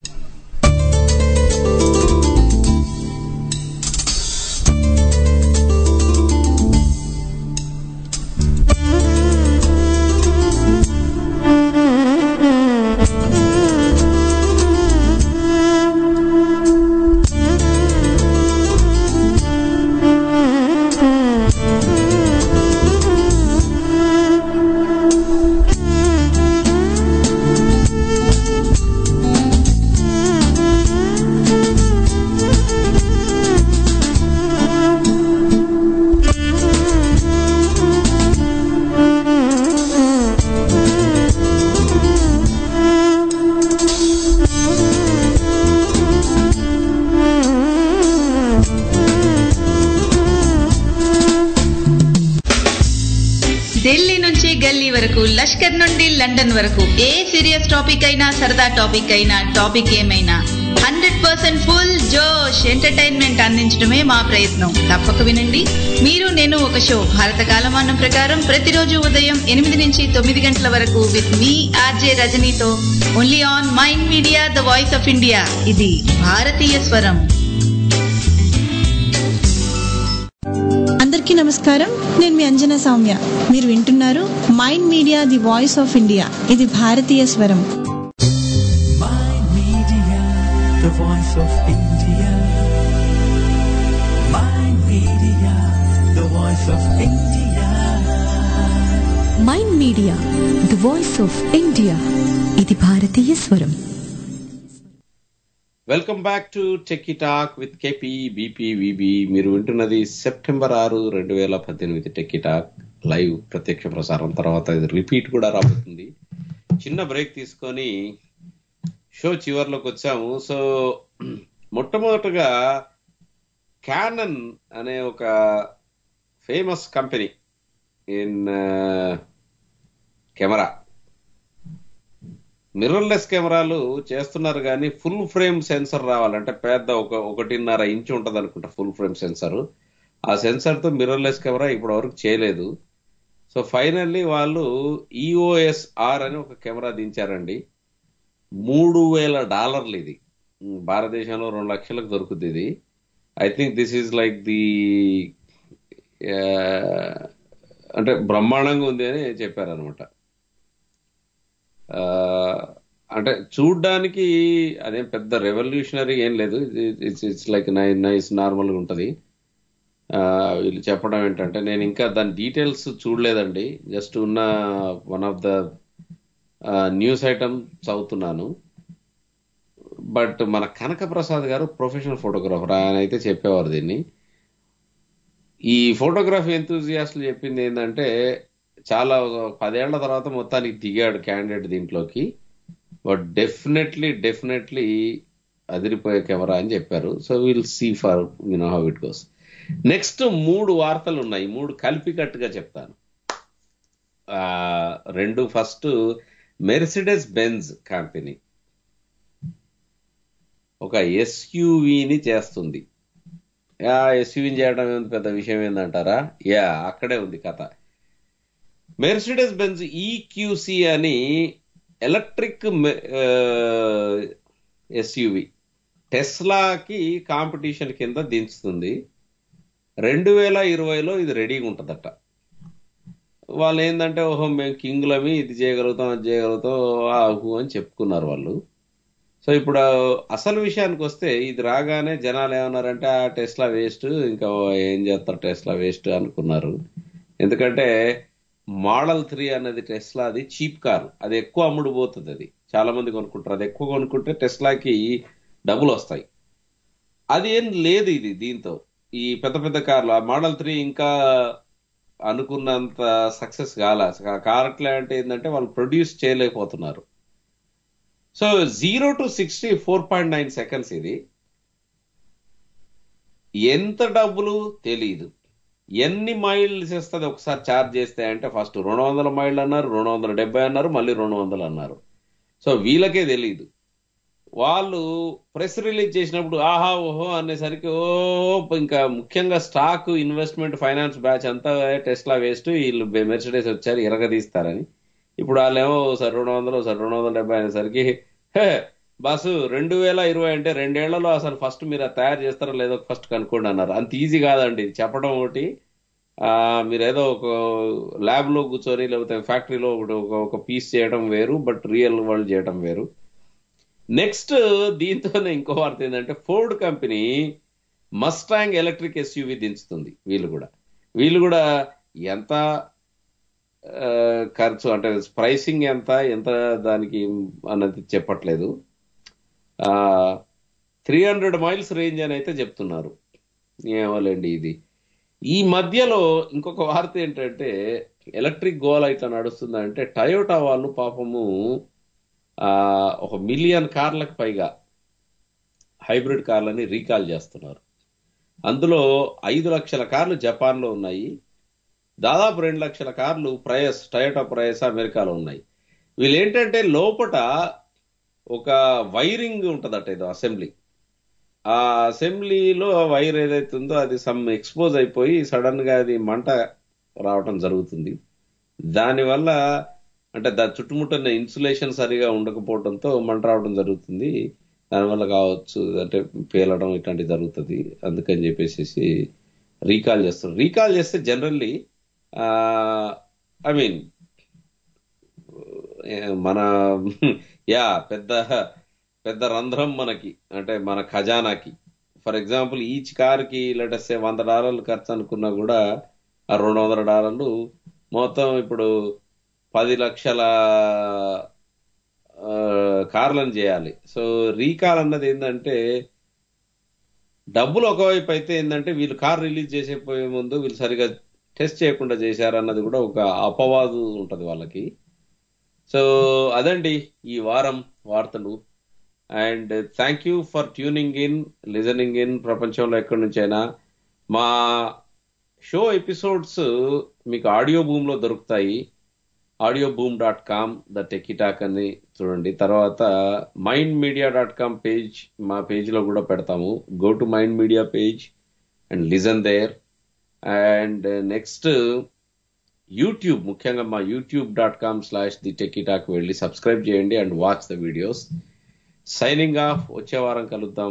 Delhi నుంచి గల్లీ వరకు లష్కర్ నుండి లండన్ వరకు ఏ సీరియస్ టాపిక్ అయినా సరదా టాపిక్ అయినా టాపిక్ ఏమైనా హండ్రెడ్ పర్సెంట్ ఫుల్ జోష్ ఎంటర్టైన్మెంట్ అందించడమే మా ప్రయత్నం తప్పక వినండి మీరు నేను ఒక షో భారత కాలమానం ప్రకారం ప్రతిరోజు ఉదయం ఎనిమిది నుంచి తొమ్మిది గంటల వరకు విత్ మీ ఆర్జే రజనీతో only on Mind media the voice of India ఇది భారతీయ స్వరం అందరికీ నమస్కారం నేను మీ అంజనా సౌమ్య మీరు వింటున్నారు mind media the voice of India ఇది భారతీయ స్వరం the voice of India. Mind Media, the voice of India. Mind media the voice of India ఇది భారతీయ స్వరం welcome back to techie talk with KP BP VB మీరు వింటున్నది September ఆరు రెండు వేల పద్దెనిమిది టెక్కీ టాక్ లైవ్ ప్రత్యక్ష ప్రసారం తర్వాత ఇది రిపీట్ కూడా రాబోతుంది చిన్న బ్రేక్ తీసుకొని షో చివర్లోకి వచ్చాము సో మొట్టమొదటగా క్యానన్ అనే ఒక famous company in camera mirrorless కెమెరాలు చేస్తున్నారు కానీ ఫుల్ ఫ్రేమ్ సెన్సర్ రావాలంటే పెద్ద ఒక ఒకటిన్నర ఇంచు ఉంటుంది అనుకుంటా ఫుల్ ఫ్రేమ్ సెన్సర్ ఆ సెన్సర్ తో మిర్రర్లెస్ కెమెరా ఇప్పటి వరకు చేయలేదు సో ఫైనల్లీ వాళ్ళు ఈఓఎస్ ఆర్ అని ఒక కెమెరా దించారండి మూడు వేల డాలర్లు ఇది ఉమ్, భారతదేశంలో రెండు లక్షలకు దొరుకుతుంది ఇది I think this is like the అంటే బ్రహ్మాండంగా ఉంది అని చెప్పారనమాట అంటే చూడ్డానికి అదేం పెద్ద రెవల్యూషనరీ ఏం లేదు ఇట్స్ ఇట్స్ లైక్ నై నైస్ నార్మల్గా ఉంటుంది వీళ్ళు చెప్పడం ఏంటంటే నేను ఇంకా దాని డీటెయిల్స్ చూడలేదండి జస్ట్ ఉన్న one of the news item చదువుతున్నాను బట్ మన కనక ప్రసాద్ గారు ప్రొఫెషనల్ ఫోటోగ్రాఫర్ ఆయన అయితే చెప్పేవారు దీన్ని ఈ ఫోటోగ్రఫీ ఎంతూజియాస్ట్లు చెప్పింది ఏంటంటే చాలా ఒక పదేళ్ల తర్వాత మొత్తానికి దిగాడు క్యాండిడేట్ దీంట్లోకి బట్ డెఫినెట్లీ డెఫినెట్లీ అదిరిపోయే కెమెరా అని చెప్పారు so will see for you know how it goes next మూడు వార్తలు ఉన్నాయి మూడు కలిపికట్టుగా చెప్తాను ఆ, రెండు ఫస్ట్ మెర్సిడెస్ బెంజ్ కంపెనీ ఒక ఎస్యూవిని చేస్తుంది ఆ ఎస్యూవిని చేయడం ఏంది పెద్ద విషయం ఏందంటారా యా అక్కడే ఉంది కథ మెర్సిడెస్ బెంజ్ ఈక్యూసి అని ఎలక్ట్రిక్ ఎస్యూవి టెస్లాకి కాంపిటీషన్ కింద దించుతుంది రెండు వేల ఇరవైలో ఇది రెడీగా ఉంటుందట వాళ్ళు ఏంటంటే ఓహో మేము కింగులమి ఇది చేయగలుగుతాం అది చేయగలుగుతాం ఆహు అని చెప్పుకున్నారు వాళ్ళు సో ఇప్పుడు అసలు విషయానికి వస్తే ఇది రాగానే జనాలు ఏమన్నారంటే ఆ టెస్లా వేస్ట్ ఇంకా ఏం చేస్తారు టెస్లా వేస్ట్ అనుకున్నారు ఎందుకంటే మోడల్ త్రీ అనేది టెస్లాది చీప్ కార్ అది ఎక్కువ అమ్ముడు పోతుంది అది చాలా మంది కొనుక్కుంటారు అది ఎక్కువ కొనుక్కుంటే టెస్లాకి డబ్బులు వస్తాయి అది ఏం లేదు ఇది దీంతో ఈ పెద్ద పెద్ద కార్లు ఆ మోడల్ త్రీ ఇంకా అనుకున్నంత సక్సెస్ కాలే కార్ ఎట్లా అంటే ఏంటంటే వాళ్ళు ప్రొడ్యూస్ చేయలేకపోతున్నారు so zero to sixty four point nine seconds ఇది ఎంత డబ్బులు తెలియదు ఎన్ని మైల్స్ ఇస్తుంది ఒకసారి ఛార్జ్ చేస్తే అంటే ఫస్ట్ రెండు వందల మైళ్ళు అన్నారు రెండు వందల డెబ్బై అన్నారు మళ్ళీ రెండు వందలు అన్నారు సో వీళ్ళకే తెలియదు వాళ్ళు ప్రెస్ రిలీజ్ చేసినప్పుడు ఆహా ఓహో అనేసరికి ఓ ఇంకా ముఖ్యంగా స్టాక్ ఇన్వెస్ట్మెంట్ ఫైనాన్స్ బ్యాచ్ అంతా టెస్లా వేస్ట్ వీళ్ళు మెర్సిడెస్ వచ్చారు ఇరగదీస్తారని ఇప్పుడు వాళ్ళేమో సరే రెండు వందలు సరే రెండు వందల డెబ్బై అనేసరికి హే బస్సు రెండు వేల ఇరవై అంటే రెండేళ్లలో అసలు ఫస్ట్ మీరు అది తయారు చేస్తారో లేదో ఫస్ట్ కనుక్కోండి అన్నారు అంత ఈజీ కాదండి చెప్పడం ఒకటి ఆ, మీరు ఏదో ఒక ల్యాబ్ లో కూర్చొని లేకపోతే ఫ్యాక్టరీలో ఒకటి ఒక ఒక పీస్ చేయడం వేరు బట్ రియల్ వరల్డ్ చేయడం వేరు నెక్స్ట్ దీంతోనే ఇంకో వార్త ఏంటంటే Ford company Mustang electric SUV దించుతుంది వీళ్ళు కూడా వీళ్ళు కూడా ఎంత ఆ, ఖర్చు అంటే ప్రైసింగ్ ఎంత ఎంత దానికి అన్నది చెప్పట్లేదు త్రీ హండ్రెడ్ మైల్స్ రేంజ్ అని అయితే చెప్తున్నారు ఏమోలేండి ఇది ఈ మధ్యలో ఇంకొక వార్త ఏంటంటే ఎలక్ట్రిక్ గోల్ ఇట్లా నడుస్తుందంటే టయోటా వాళ్ళు పాపము ఆ, ఒక మిలియన్ కార్లకు పైగా హైబ్రిడ్ కార్లని రీకాల్ చేస్తున్నారు అందులో ఐదు లక్షల కార్లు జపాన్లో ఉన్నాయి దాదాపు రెండు లక్షల కార్లు ప్రయస్ టయోటా ప్రయస్ అమెరికాలో ఉన్నాయి వీళ్ళు ఏంటంటే లోపట ఒక వైరింగ్ ఉంటుందట ఏదో అసెంబ్లీ ఆ అసెంబ్లీలో ఆ వైర్ ఏదైతే ఉందో అది సమ్ ఎక్స్పోజ్ అయిపోయి సడన్ గా అది మంట రావటం జరుగుతుంది దానివల్ల అంటే దాని చుట్టుముట్టన ఇన్సులేషన్ సరిగా ఉండకపోవడంతో మంట రావడం జరుగుతుంది దానివల్ల కావచ్చు అంటే పేలడం ఇట్లాంటివి జరుగుతుంది అందుకని చెప్పేసి రీకాల్ చేస్తారు రీకాల్ చేస్తే జనరల్లీ ఐ మీన్ మన యా పెద్ద పెద్ద రంధ్రం మనకి అంటే మన ఖజానాకి ఫర్ ఎగ్జాంపుల్ ఈచ్ కార్కి లెటస్తే వంద డాలర్లు ఖర్చు అనుకున్నా కూడా ఆ రెండు వందల డాలర్లు మొత్తం ఇప్పుడు పది లక్షల ఆ, కార్లను చేయాలి సో రీకాల్ అన్నది ఏంటంటే డబ్బులు ఒకవైపు అయితే ఏంటంటే వీళ్ళు కార్ రిలీజ్ చేసే పోయే ముందు వీళ్ళు సరిగా టెస్ట్ చేయకుండా చేశారన్నది కూడా ఒక అపవాదు ఉంటది వాళ్ళకి సో అదండి ఈ వారం వార్తలు and thank you for tuning in listening in ప్రపంచంలో ఎక్కడి నుంచైనా మా షో ఎపిసోడ్స్ మీకు ఆడియో భూమ్ లో దొరుకుతాయి audio boom dot com the techie talk అని చూడండి తర్వాత mind media dot com page మా పేజ్ లో కూడా పెడతాము go to mind media page and listen there and next YouTube ముఖ్యంగా మా YouTube dot com slash the techie talk వెళ్ళి సబ్స్క్రైబ్ చేయండి and watch the videos signing of వచ్చే వారం కలుద్దాం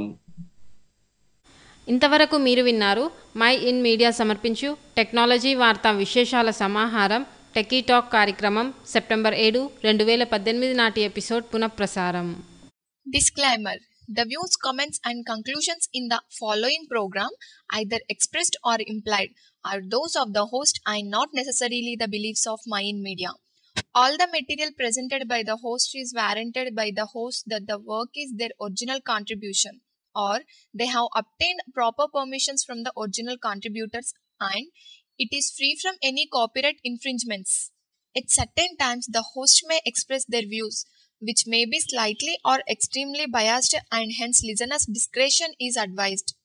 ఇంతవరకు మీరు విన్నారు మై ఇన్ మీడియా సమర్పించు టెక్నాలజీ వార్తా విశేషాల సమాహారం టెకీ టాక్ కార్యక్రమం సెప్టెంబర్ ఏడు రెండు వేల పద్దెనిమిది నాటి ఎపిసోడ్ పునఃప్రసారం Disclaimer The views, comments, and conclusions in the following program, either expressed or implied, are those of the host and not necessarily the beliefs of Mayan Media. All the material presented by the host is warranted by the host that the work is their original contribution or they have obtained proper permissions from the original contributors and it is free from any copyright infringements. At certain times, the host may express their views, which may be slightly or extremely biased, and hence listeners' discretion is advised.